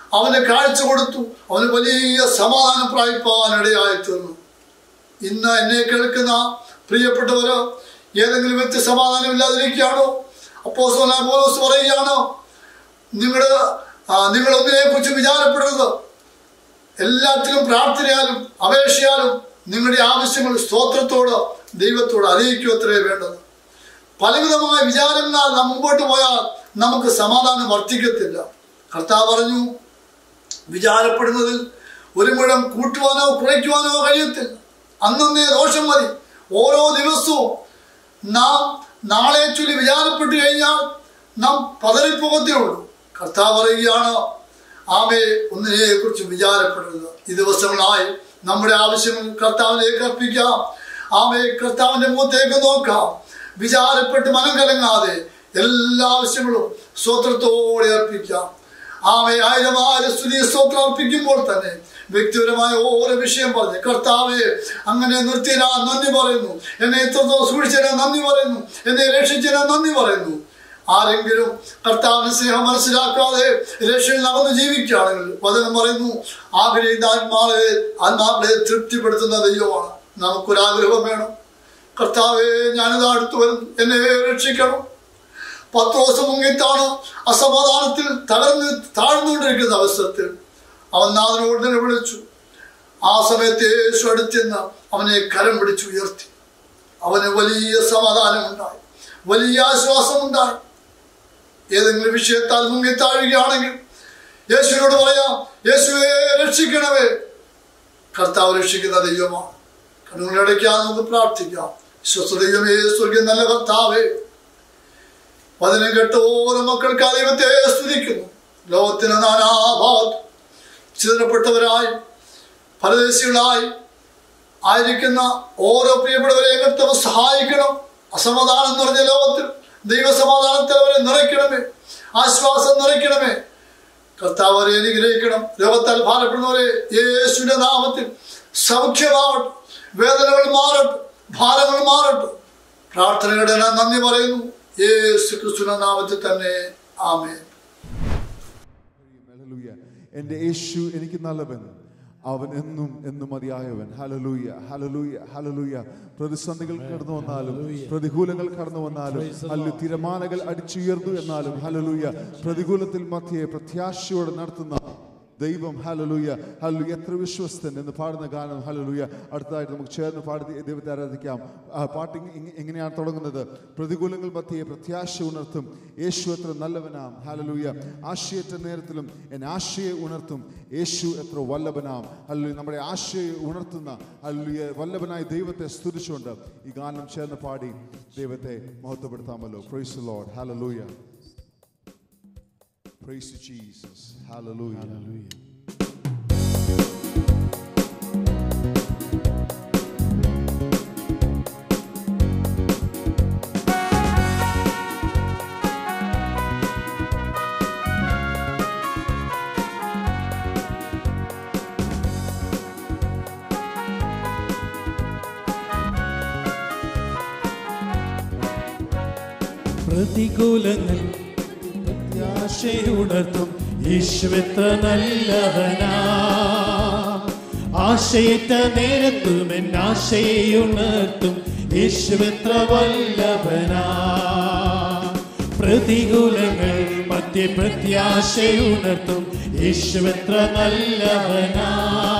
അവന് കാഴ്ച കൊടുത്തു അവന് വലിയ സമാധാനം പ്രാപിപ്പാനിടയായി തീർന്നു ഇന്ന് എന്നെ കേൾക്കുന്ന പ്രിയപ്പെട്ടവരോ ഏതെങ്കിലും വ്യക്തി സമാധാനം ഇല്ലാതിരിക്കുകയാണോ അപ്പോ പോലോസ് പറയുകയാണോ നിങ്ങളുടെ നിങ്ങൾ ഒന്നിനെ കുറിച്ച് വിചാരപ്പെടരുത് എല്ലാത്തിലും പ്രാർത്ഥനയാലും അപേക്ഷയാലും നിങ്ങളുടെ ആവശ്യങ്ങൾ സ്തോത്രത്തോട് ദൈവത്തോട് അറിയിക്കുക അത്രേ വേണ്ടത് പലവിധമായ വിചാരങ്ങളാൽ നാം മുമ്പോട്ട് പോയാൽ നമുക്ക് സമാധാനം വർദ്ധിക്കത്തില്ല കർത്താവ് പറഞ്ഞു വിചാരപ്പെടുന്നതിൽ ഒരു മുഴം കൂട്ടുവാനോ കുറയ്ക്കുവാനോ കഴിയത്തില്ല അന്നേ ദോഷം മതി ഓരോ ദിവസവും നാം നാളെ ചൊല്ലി വിചാരപ്പെട്ടു കഴിഞ്ഞാൽ നാം പതറിപ്പോകത്തേ ഉള്ളൂ കർത്താവ് പറയുകയാണ് ആമെ ഒന്നിനെ കുറിച്ച് വിചാരപ്പെടരുത് ഈ ദിവസങ്ങളായി നമ്മുടെ ആവശ്യങ്ങൾ കർത്താവിലേക്ക് അർപ്പിക്കാം ആമെ കർത്താവിന്റെ മുഖത്തേക്ക് നോക്കാം വിചാരപ്പെട്ട് മനം കലങ്ങാതെ എല്ലാ ആവശ്യങ്ങളും സ്വത്രത്തോടെ അർപ്പിക്കാം ആമെ ആയിരം ആയിരം സ്തുതി സ്തോത്രം അർപ്പിക്കുമ്പോൾ തന്നെ വ്യക്തിപരമായ ഓരോ വിഷയം പറഞ്ഞ് കർത്താവെ അങ്ങനെ നിർത്തിയാ നന്ദി പറയുന്നു എന്നെ ഇത്രത്തോളം സൂക്ഷിച്ചാൽ നന്ദി പറയുന്നു എന്നെ രക്ഷിച്ചാൽ നന്ദി പറയുന്നു ആരെങ്കിലും കർത്താവിന് സ്നേഹം മനസ്സിലാക്കാതെ രക്ഷയിൽ നടന്ന് ജീവിക്കുകയാണെങ്കിൽ വചനം പറയുന്നു ആഗ്രഹിക്കുന്ന ആത്മാവെ ആത്മാക്കളെ തൃപ്തിപ്പെടുത്തുന്ന ദൈവമാണ് നമുക്കൊരാഗ്രഹം വേണം കർത്താവെ ഞാനിത് അടുത്ത് വരും എന്നെ രക്ഷിക്കണം പത്ത് ദിവസം മുങ്ങിത്താണ് അസമാധാനത്തിൽ തകർന്ന് താഴ്ന്നുകൊണ്ടിരിക്കുന്ന അവസരത്തിൽ അവൻ നാഥനോട് തന്നെ വിളിച്ചു ആ സമയത്ത് യേശു അടുത്തെന്ന് അവനെ കരം പിടിച്ചു ഉയർത്തി അവന് വലിയ സമാധാനം ഉണ്ടായി വലിയ ആശ്വാസം ഉണ്ടായി ഏതെങ്കിലും വിഷയത്താൽ മുങ്ങി താഴുകയാണെങ്കിൽ യേശുവിനോട് പറയാം യേശുവെ രക്ഷിക്കണമേ കർത്താവ് രക്ഷിക്കുന്ന ദൈവമാണ് കണ്ണുകളടയ്ക്കാൻ നമുക്ക് പ്രാർത്ഥിക്കാം വിശ്വസദൈവമേ സ്വർഗം നല്ല കർത്താവേ വചനം കേട്ട ഓരോ മക്കൾക്ക് ആ ദൈവത്തെ സ്തുതിക്കുന്നു ലോകത്തിന് നാനാഭാഗത്ത് ചിതറപ്പെട്ടവരായി പരദേശികളായി ആയിരിക്കുന്ന ഓരോ പ്രിയപ്പെട്ടവരെ കർത്തവ സഹായിക്കണം അസമാധാനം നിറഞ്ഞ ലോകത്തിൽ ദൈവസമാധാനത്തിൽ അവരെ നിറയ്ക്കണമേ ആശ്വാസം നിറയ്ക്കണമേ കർത്താവ് അവരെ അനുഗ്രഹിക്കണം ലോകത്താൽ ഭാരപ്പെടുന്നവരെ യേശുവിന്റെ നാമത്തിൽ സൗഖ്യമാവട്ടെ വേദനകൾ മാറട്ടെ ഭാരങ്ങൾ മാറട്ടെ പ്രാർത്ഥനയുടെ ഞാൻ നന്ദി പറയുന്നു യേശു ക്രിസ്തുവിന്റെ നാമത്തിൽ തന്നെ ആമേൻ
ഹല്ലേലൂയ. എൻ്റെ യേശു എനിക്ക് നല്ലവൻ അവൻ എന്നും എന്നും മതിയായവൻ ഹലലൂയ ഹലലൂയ ഹലലൂയ പ്രതിസന്ധികൾ കടന്നു വന്നാലും പ്രതികൂലങ്ങൾ കടന്നു വന്നാലും അല്ല തിരമാലകൾ അടിച്ചുയർന്നു എന്നാലും ഹലലൂയ പ്രതികൂലത്തിൽ മധ്യേ പ്രത്യാശയോടെ നടത്തുന്ന ദൈവം ഹലലൂയ ഹലു എത്ര വിശ്വസ്തൻ എന്ന് പാടുന്ന ഗാനം ഹലലൂയ അടുത്തതായിട്ട് നമുക്ക് ചേർന്ന് പാടി ദൈവത്തെ ആരാധിക്കാം ആ പാട്ട് ഇങ്ങ- ഇങ്ങ- എങ്ങനെയാണ് തുടങ്ങുന്നത് പ്രതികൂലങ്ങൾ മധ്യേ പ്രത്യാശ ഉണർത്തും യേശു എത്ര നല്ലവനാം ഹലലൂയ ആശയറ്റ നേരത്തിലും എന്നെ ആശയെ ഉണർത്തും യേശു എത്ര വല്ലഭനാം ഹലലൂയ നമ്മുടെ ആശയെ ഉണർത്തുന്ന ഹലലൂയ വല്ലഭനായ ദൈവത്തെ സ്തുതിച്ചുകൊണ്ട് ഈ ഗാനം ചേർന്ന് പാടി ദൈവത്തെ മഹത്വപ്പെടുത്താമല്ലോ praise Lord hallelujah Praise to Jesus. Hallelujah.
പ്രതികൂലങ്ങൾ പ്രത്യാശയുണർത്തും ഈശ്വത്ര നല്ലവനാ ആശയറ്റ നേരത്തും എൻ ആശയുണർത്തും ഈശ്വത്ര വല്ലഭനാ പ്രതികൂലങ്ങൾ മധ്യ പ്രത്യാശയുണർത്തും ഈശ്വത്ര നല്ലവനാ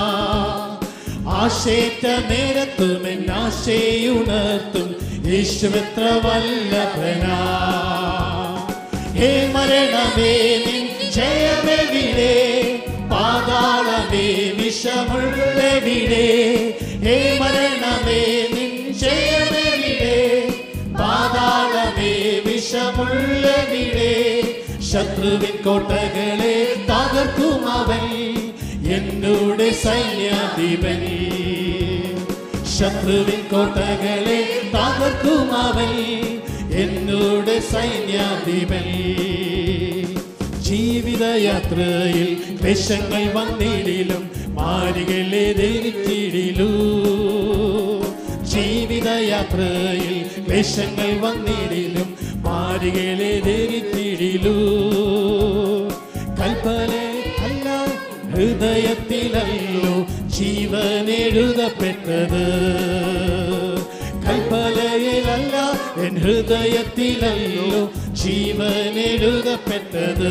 ആശേറ്റ നേരത്തും എൻ ആശയുണർത്തും ഈശ്വത്ര വല്ലഭനാ ഹേ മരണമേ നിൻ ജയമെവിടെ പാതാളമേ വിഷമുള്ളവിടെ ഹേ മരണമേ നിൻ ജയമെവിടെ പാതാളമേ വിഷമുള്ളവിടെ ശത്രുവിൻ കോട്ടകളെ തകർക്കും അവൻ എന്നോട് സൈന്യാധിപൻ ശത്രുവിൻ കോട്ടകളെ തകർക്കും അവൻ എന്നോട് സൈന്യാധിപൻ ജീവിതയാത്രയിൽ ക്ലേശങ്ങൾ വന്നിടിലും മാരികളെ ധരിച്ചിടിലൂ ജീവിതയാത്രയിൽ ക്ലേശങ്ങൾ വന്നിടിലും മാരികളെ ധരിച്ചിടിലൂ കൽപ്പനെ അല്ല ഹൃദയത്തിലല്ലോ ജീവൻ എഴുതപ്പെട്ടത് കൽപ്പലയിലല്ല എൻ ഹൃദയത്തിലല്ലോ ജീവൻ എഴുതപ്പെട്ടത്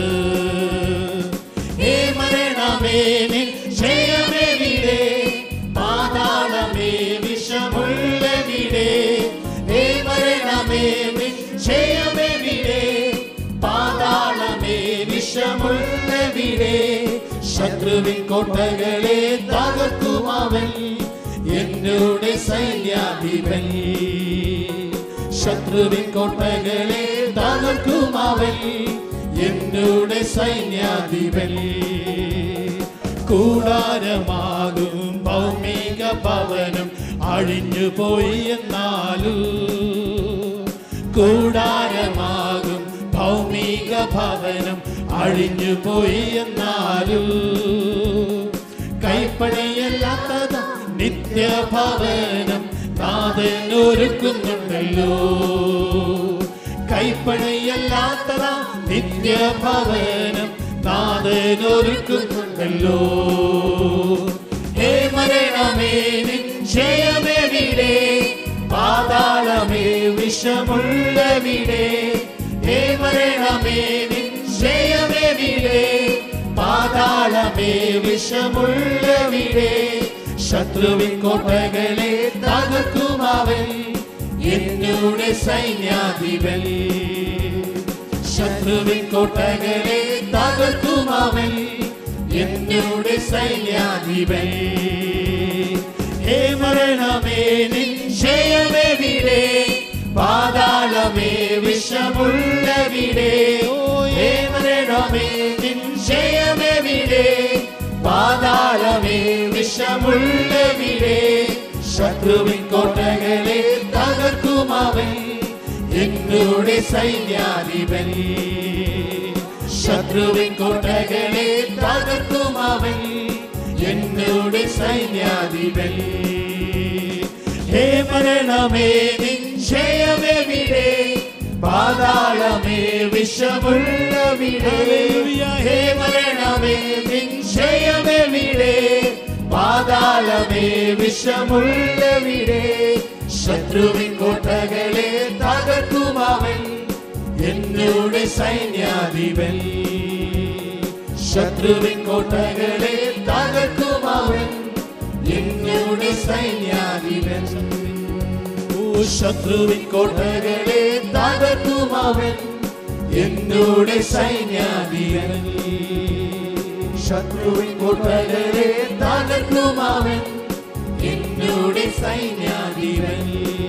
ഏ മരണമേ നിൻ ജയമെവിടെ പാതാളമേ വിഷമുള്ളവിടെ ഏ മരണമേ നിൻ ജയമെവിടെ പാതാളമേ വിഷമുള്ളവിടെ ശത്രുവിൻ കോട്ടകളെ തകർക്കും അവൻ എന്നോട് സൈന്യാധിപൻ ശത്രുവിൻ കോട്ടകളെ തകർക്കും അവൻ എന്നോട് സൈന്യാധിപൻ കൂടാരമാകും ഭൗമിക ഭവനം അഴിഞ്ഞു പോയി എന്നാലും കൂടാരമാകും ഭൗമിക ഭവനം അഴിഞ്ഞു പോയി എന്നാലും കൈപ്പണിയല്ലാത്തത് നിത്യഭവനം നാഥൻ ഒരുക്കുന്നുണ്ടല്ലോ കൈപ്പണിയല്ലാത്തതാ നിത്യഭവനം നാഥൻ ഒരുക്കുന്നുണ്ടല്ലോ ഹേ മരണമേ നിൻ ജയമെവിടെ പാതാളമേ വിഷമുള്ളവിടെ ഹേ മരണമേ നിൻ ജയമെവിടെ പാതാളമേ വിഷമുള്ളവിടെ ശത്രുവിൻ കോട്ടകളെ തകർക്കും അവൻ എന്നോട് സൈന്യാധിപൻ ശത്രുവിൻ കോട്ടകളെ തകർക്കും അവൻ എന്നോട് സൈന്യാധിപൻ ഹേ മരണമേ നിൻ ജയമെവിടെ പാതാളമേ വിഷമുള്ളവിടെ ഹേ മരണമേ നിൻ ജയമെവിടെ പാതാളമേ വിഷമുള്ളവിടെ ശത്രുവിൻ കോട്ടകളെ തകർക്കും അവൻ എന്നോട് സൈന്യാധിപൻ ശത്രുവിൻ കോട്ടകളെ തകർക്കും അവൻ എന്നോട് സൈന്യാധിപൻ ഹേ മരണമേ നിൻ ജയമെവിടെ പാതാളമേ വിഷമുള്ളവിടെ ഹേ മരണമേ നിൻ ജയമെവിടെ പാതാളമേ വിഷമുള്ളവിടെ ശത്രുവിൻ കോട്ടകളെ തകർക്കും അവൻ എന്നോട് സൈന്യാധിപൻ ശത്രുവിൻ കോട്ടകളെ തകർക്കും അവൻ എന്നോട് സൈന്യാധിപൻ ഓ ശത്രുവിൻ കോട്ടകളെ തകർക്കും അവൻ എന്നോട് സൈന്യാധിപൻ ശത്രുവിൻ കോട്ടകളെ തകർക്കും അവൻ എന്നോട് സൈന്യാധിപൻ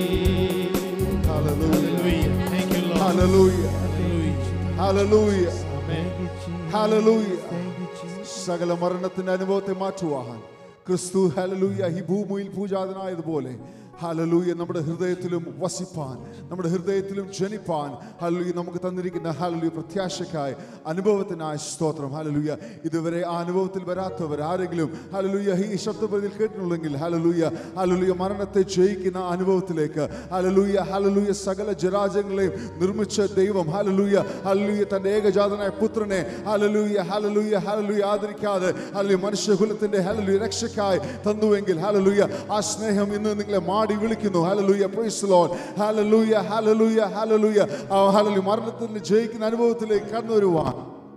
Hallelujah.
Thank you, Lord.
Hallelujah.
Hallelujah.
Hallelujah. Hallelujah. സകല മരണത്തിന്റെ അനുഭവത്തെ മാറ്റുവാൻ ക്രിസ്തു ഹലലൂയ ഈ ഭൂമിയിൽ പൂജാതനായതുപോലെ ഹലലൂയ നമ്മുടെ ഹൃദയത്തിലും വസിപ്പാൻ നമ്മുടെ ഹൃദയത്തിലും ജനിപ്പാൻ ഹലലൂയ നമുക്ക് തന്നിരിക്കുന്ന ഹലലൂയ പ്രത്യാശക്കായി അനുഭവത്തിനായി സ്തോത്രം ഹലലൂയ ഇതുവരെ ആ അനുഭവത്തിൽ വരാത്തവർ ആരെങ്കിലും ഹലലൂയ ഈ ശബ്ദപരിധിയിൽ കേട്ടിട്ടുണ്ടെങ്കിൽ ഹലലൂയ ഹലലൂയ മരണത്തെ ജയിക്കുന്ന അനുഭവത്തിലേക്ക് ഹലലൂയ ഹലലൂയ സകല ജരാജങ്ങളെയും നിർമ്മിച്ച ദൈവം ഹലലൂയ ഹലലൂയ തന്റെ ഏകജാതനായ പുത്രനെ ഹലലൂയ ഹലലൂയ ഹലലൂയ ആദരിക്കാതെ ഹലലൂയ മനുഷ്യകുലത്തിന്റെ ഹലലൂയ രക്ഷക്കായി തന്നുവെങ്കിൽ ഹലലൂയ ആ സ്നേഹം ഇന്ന് നിങ്ങളെ മാടി വിളിക്കുന്നു ഹലലൂയ പ്രൈസ് ലോർഡ് ഹലലൂയ ഹലലൂയ ഹലലൂയ ആ ഹലലൂയ മരണത്തിൽ ജയിക്കുന്ന അനുഭവത്തിലേക്ക് കടന്നു വരുവാൻ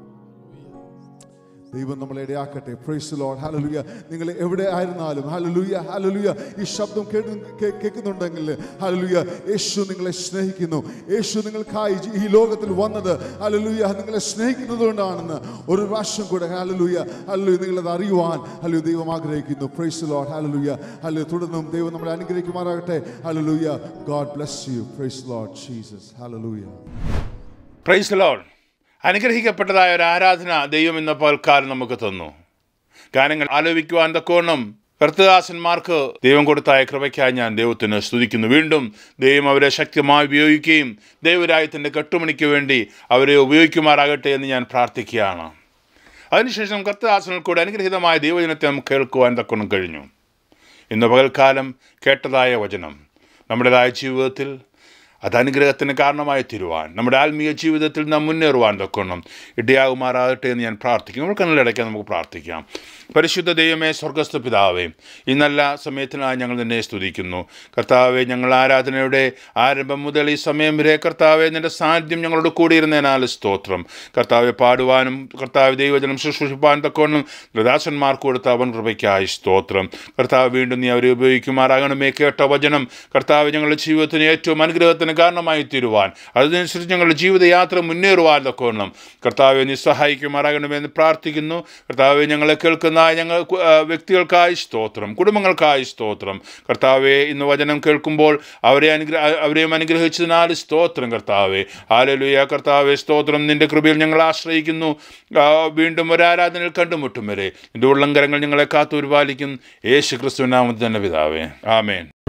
ദൈവം നമ്മളെ ഇടയാക്കട്ടെ പ്രൈസ് ലോർഡ് ഹലലുയ നിങ്ങൾ എവിടെ ആയിരുന്നാലും ഹലലുയ ഹലലുയ ഈ ശബ്ദം കേട്ടു കേ- കേൾക്കുന്നുണ്ടെങ്കിൽ ഹലലുയ യേശു നിങ്ങളെ സ്നേഹിക്കുന്നു യേശു നിങ്ങൾക്കായി ജി- ഈ ലോകത്തിൽ വന്നത് ഹലലുയ നിങ്ങളെ സ്നേഹിക്കുന്നത് കൊണ്ടാണെന്ന് ഒരു പ്രാവശ്യം കൂടെ ഹലലുയ ഹലലുയ നിങ്ങളത് അറിയുവാൻ ഹലു ദൈവം ആഗ്രഹിക്കുന്നു പ്രൈസ് ലോർഡ് ഹലലുയ ഹലു തുടർന്നും ദൈവം നമ്മളെ അനുഗ്രഹിക്കുമാറാകട്ടെ hallelujah God bless you praise Lord Jesus hallelujah
praise Lord അനുഗ്രഹിക്കപ്പെട്ടതായ ഒരു ആരാധന ദൈവം ഇന്ന് പകൽക്കാലം നമുക്ക് തന്നു ഗാനങ്ങൾ ആലോചിക്കുവാൻ തക്കോണം കർത്തദാസന്മാർക്ക് ദൈവം കൊടുത്തായ കൃപയ്ക്കായി ഞാൻ ദൈവത്തിന് സ്തുതിക്കുന്നു വീണ്ടും ദൈവം അവരെ ശക്തമായി ഉപയോഗിക്കുകയും ദൈവരായത്തിൻ്റെ കെട്ടുമണിക്ക് വേണ്ടി അവരെ ഉപയോഗിക്കുമാറാകട്ടെ എന്ന് ഞാൻ പ്രാർത്ഥിക്കുകയാണ് അതിനുശേഷം കർത്തദാസനിൽ കൂടെ അനുഗ്രഹീതമായ ദൈവജനത്തെ നമുക്ക് കേൾക്കുവാൻ തക്കണം കഴിഞ്ഞു ഇന്ന് പകൽക്കാലം കേട്ടതായ വചനം നമ്മുടേതായ ജീവിതത്തിൽ അത് അനുഗ്രഹത്തിന് കാരണമായി തീരുവാൻ നമ്മുടെ ആത്മീയ ജീവിതത്തിൽ നാം മുന്നേറുവാൻ തൊക്കണം ഇടയാകുമാറാകട്ടെ എന്ന് ഞാൻ പ്രാർത്ഥിക്കും നമ്മൾ കണ്ണിലടയ്ക്കാൻ നമുക്ക് പ്രാർത്ഥിക്കാം പരിശുദ്ധ ദൈവമേ സ്വർഗസ്ഥ പിതാവേ ഈ നല്ല സമയത്തിനായി ഞങ്ങൾ നിന്നെ സ്തുതിക്കുന്നു കർത്താവെ ഞങ്ങൾ ആരാധനയുടെ ആരംഭം മുതൽ ഈ സമയം വരെ കർത്താവെ നിന്റെ സാന്നിധ്യം ഞങ്ങളോട് കൂടിയിരുന്നതിനാൽ സ്തോത്രം കർത്താവെ പാടുവാനും കർത്താവ് ദൈവജനം ശുശ്രൂഷിപ്പാൻ തക്കവണ്ണം ദാസന്മാർക്ക് കൊടുത്ത അവൻ കൃപയ്ക്കായി സ്തോത്രം കർത്താവ് വീണ്ടും നീ അവരെ ഉപയോഗിക്കുമാറാകണമേ കേട്ട വചനം കർത്താവ് ഞങ്ങളുടെ ജീവിതത്തിന് ഏറ്റവും അനുഗ്രഹത്തിന് കാരണമായി തീരുവാൻ അതിനനുസരിച്ച് ഞങ്ങളുടെ ജീവിതയാത്ര മുന്നേറുവാൻ തക്കവണ്ണം കർത്താവെ നീ സഹായിക്കുമാറാകണമെന്ന് പ്രാർത്ഥിക്കുന്നു കർത്താവെ ഞങ്ങളെ കേൾക്കുന്ന ഞങ്ങൾ ആ, വ്യക്തികൾക്കായി സ്തോത്രം കുടുംബങ്ങൾക്കായി സ്തോത്രം കർത്താവെ ഇന്ന് വചനം കേൾക്കുമ്പോൾ അവരെ അനുഗ്രഹ അവരെയും അനുഗ്രഹിച്ചതിനാൽ സ്തോത്രം കർത്താവെ ആലലുയ കർത്താവെ സ്തോത്രം നിന്റെ കൃപയിൽ ഞങ്ങൾ ആശ്രയിക്കുന്നു ആ, വീണ്ടും ഒരു ആരാധനയിൽ കണ്ടുമുട്ടും വരെ നിന്റെ ഉള്ളങ്കരങ്ങൾ ഞങ്ങളെ കാത്തു പരിപാലിക്കും യേശു ക്രിസ്തു നാമത്തിൽ തന്നെ പിതാവേ ആമേൻ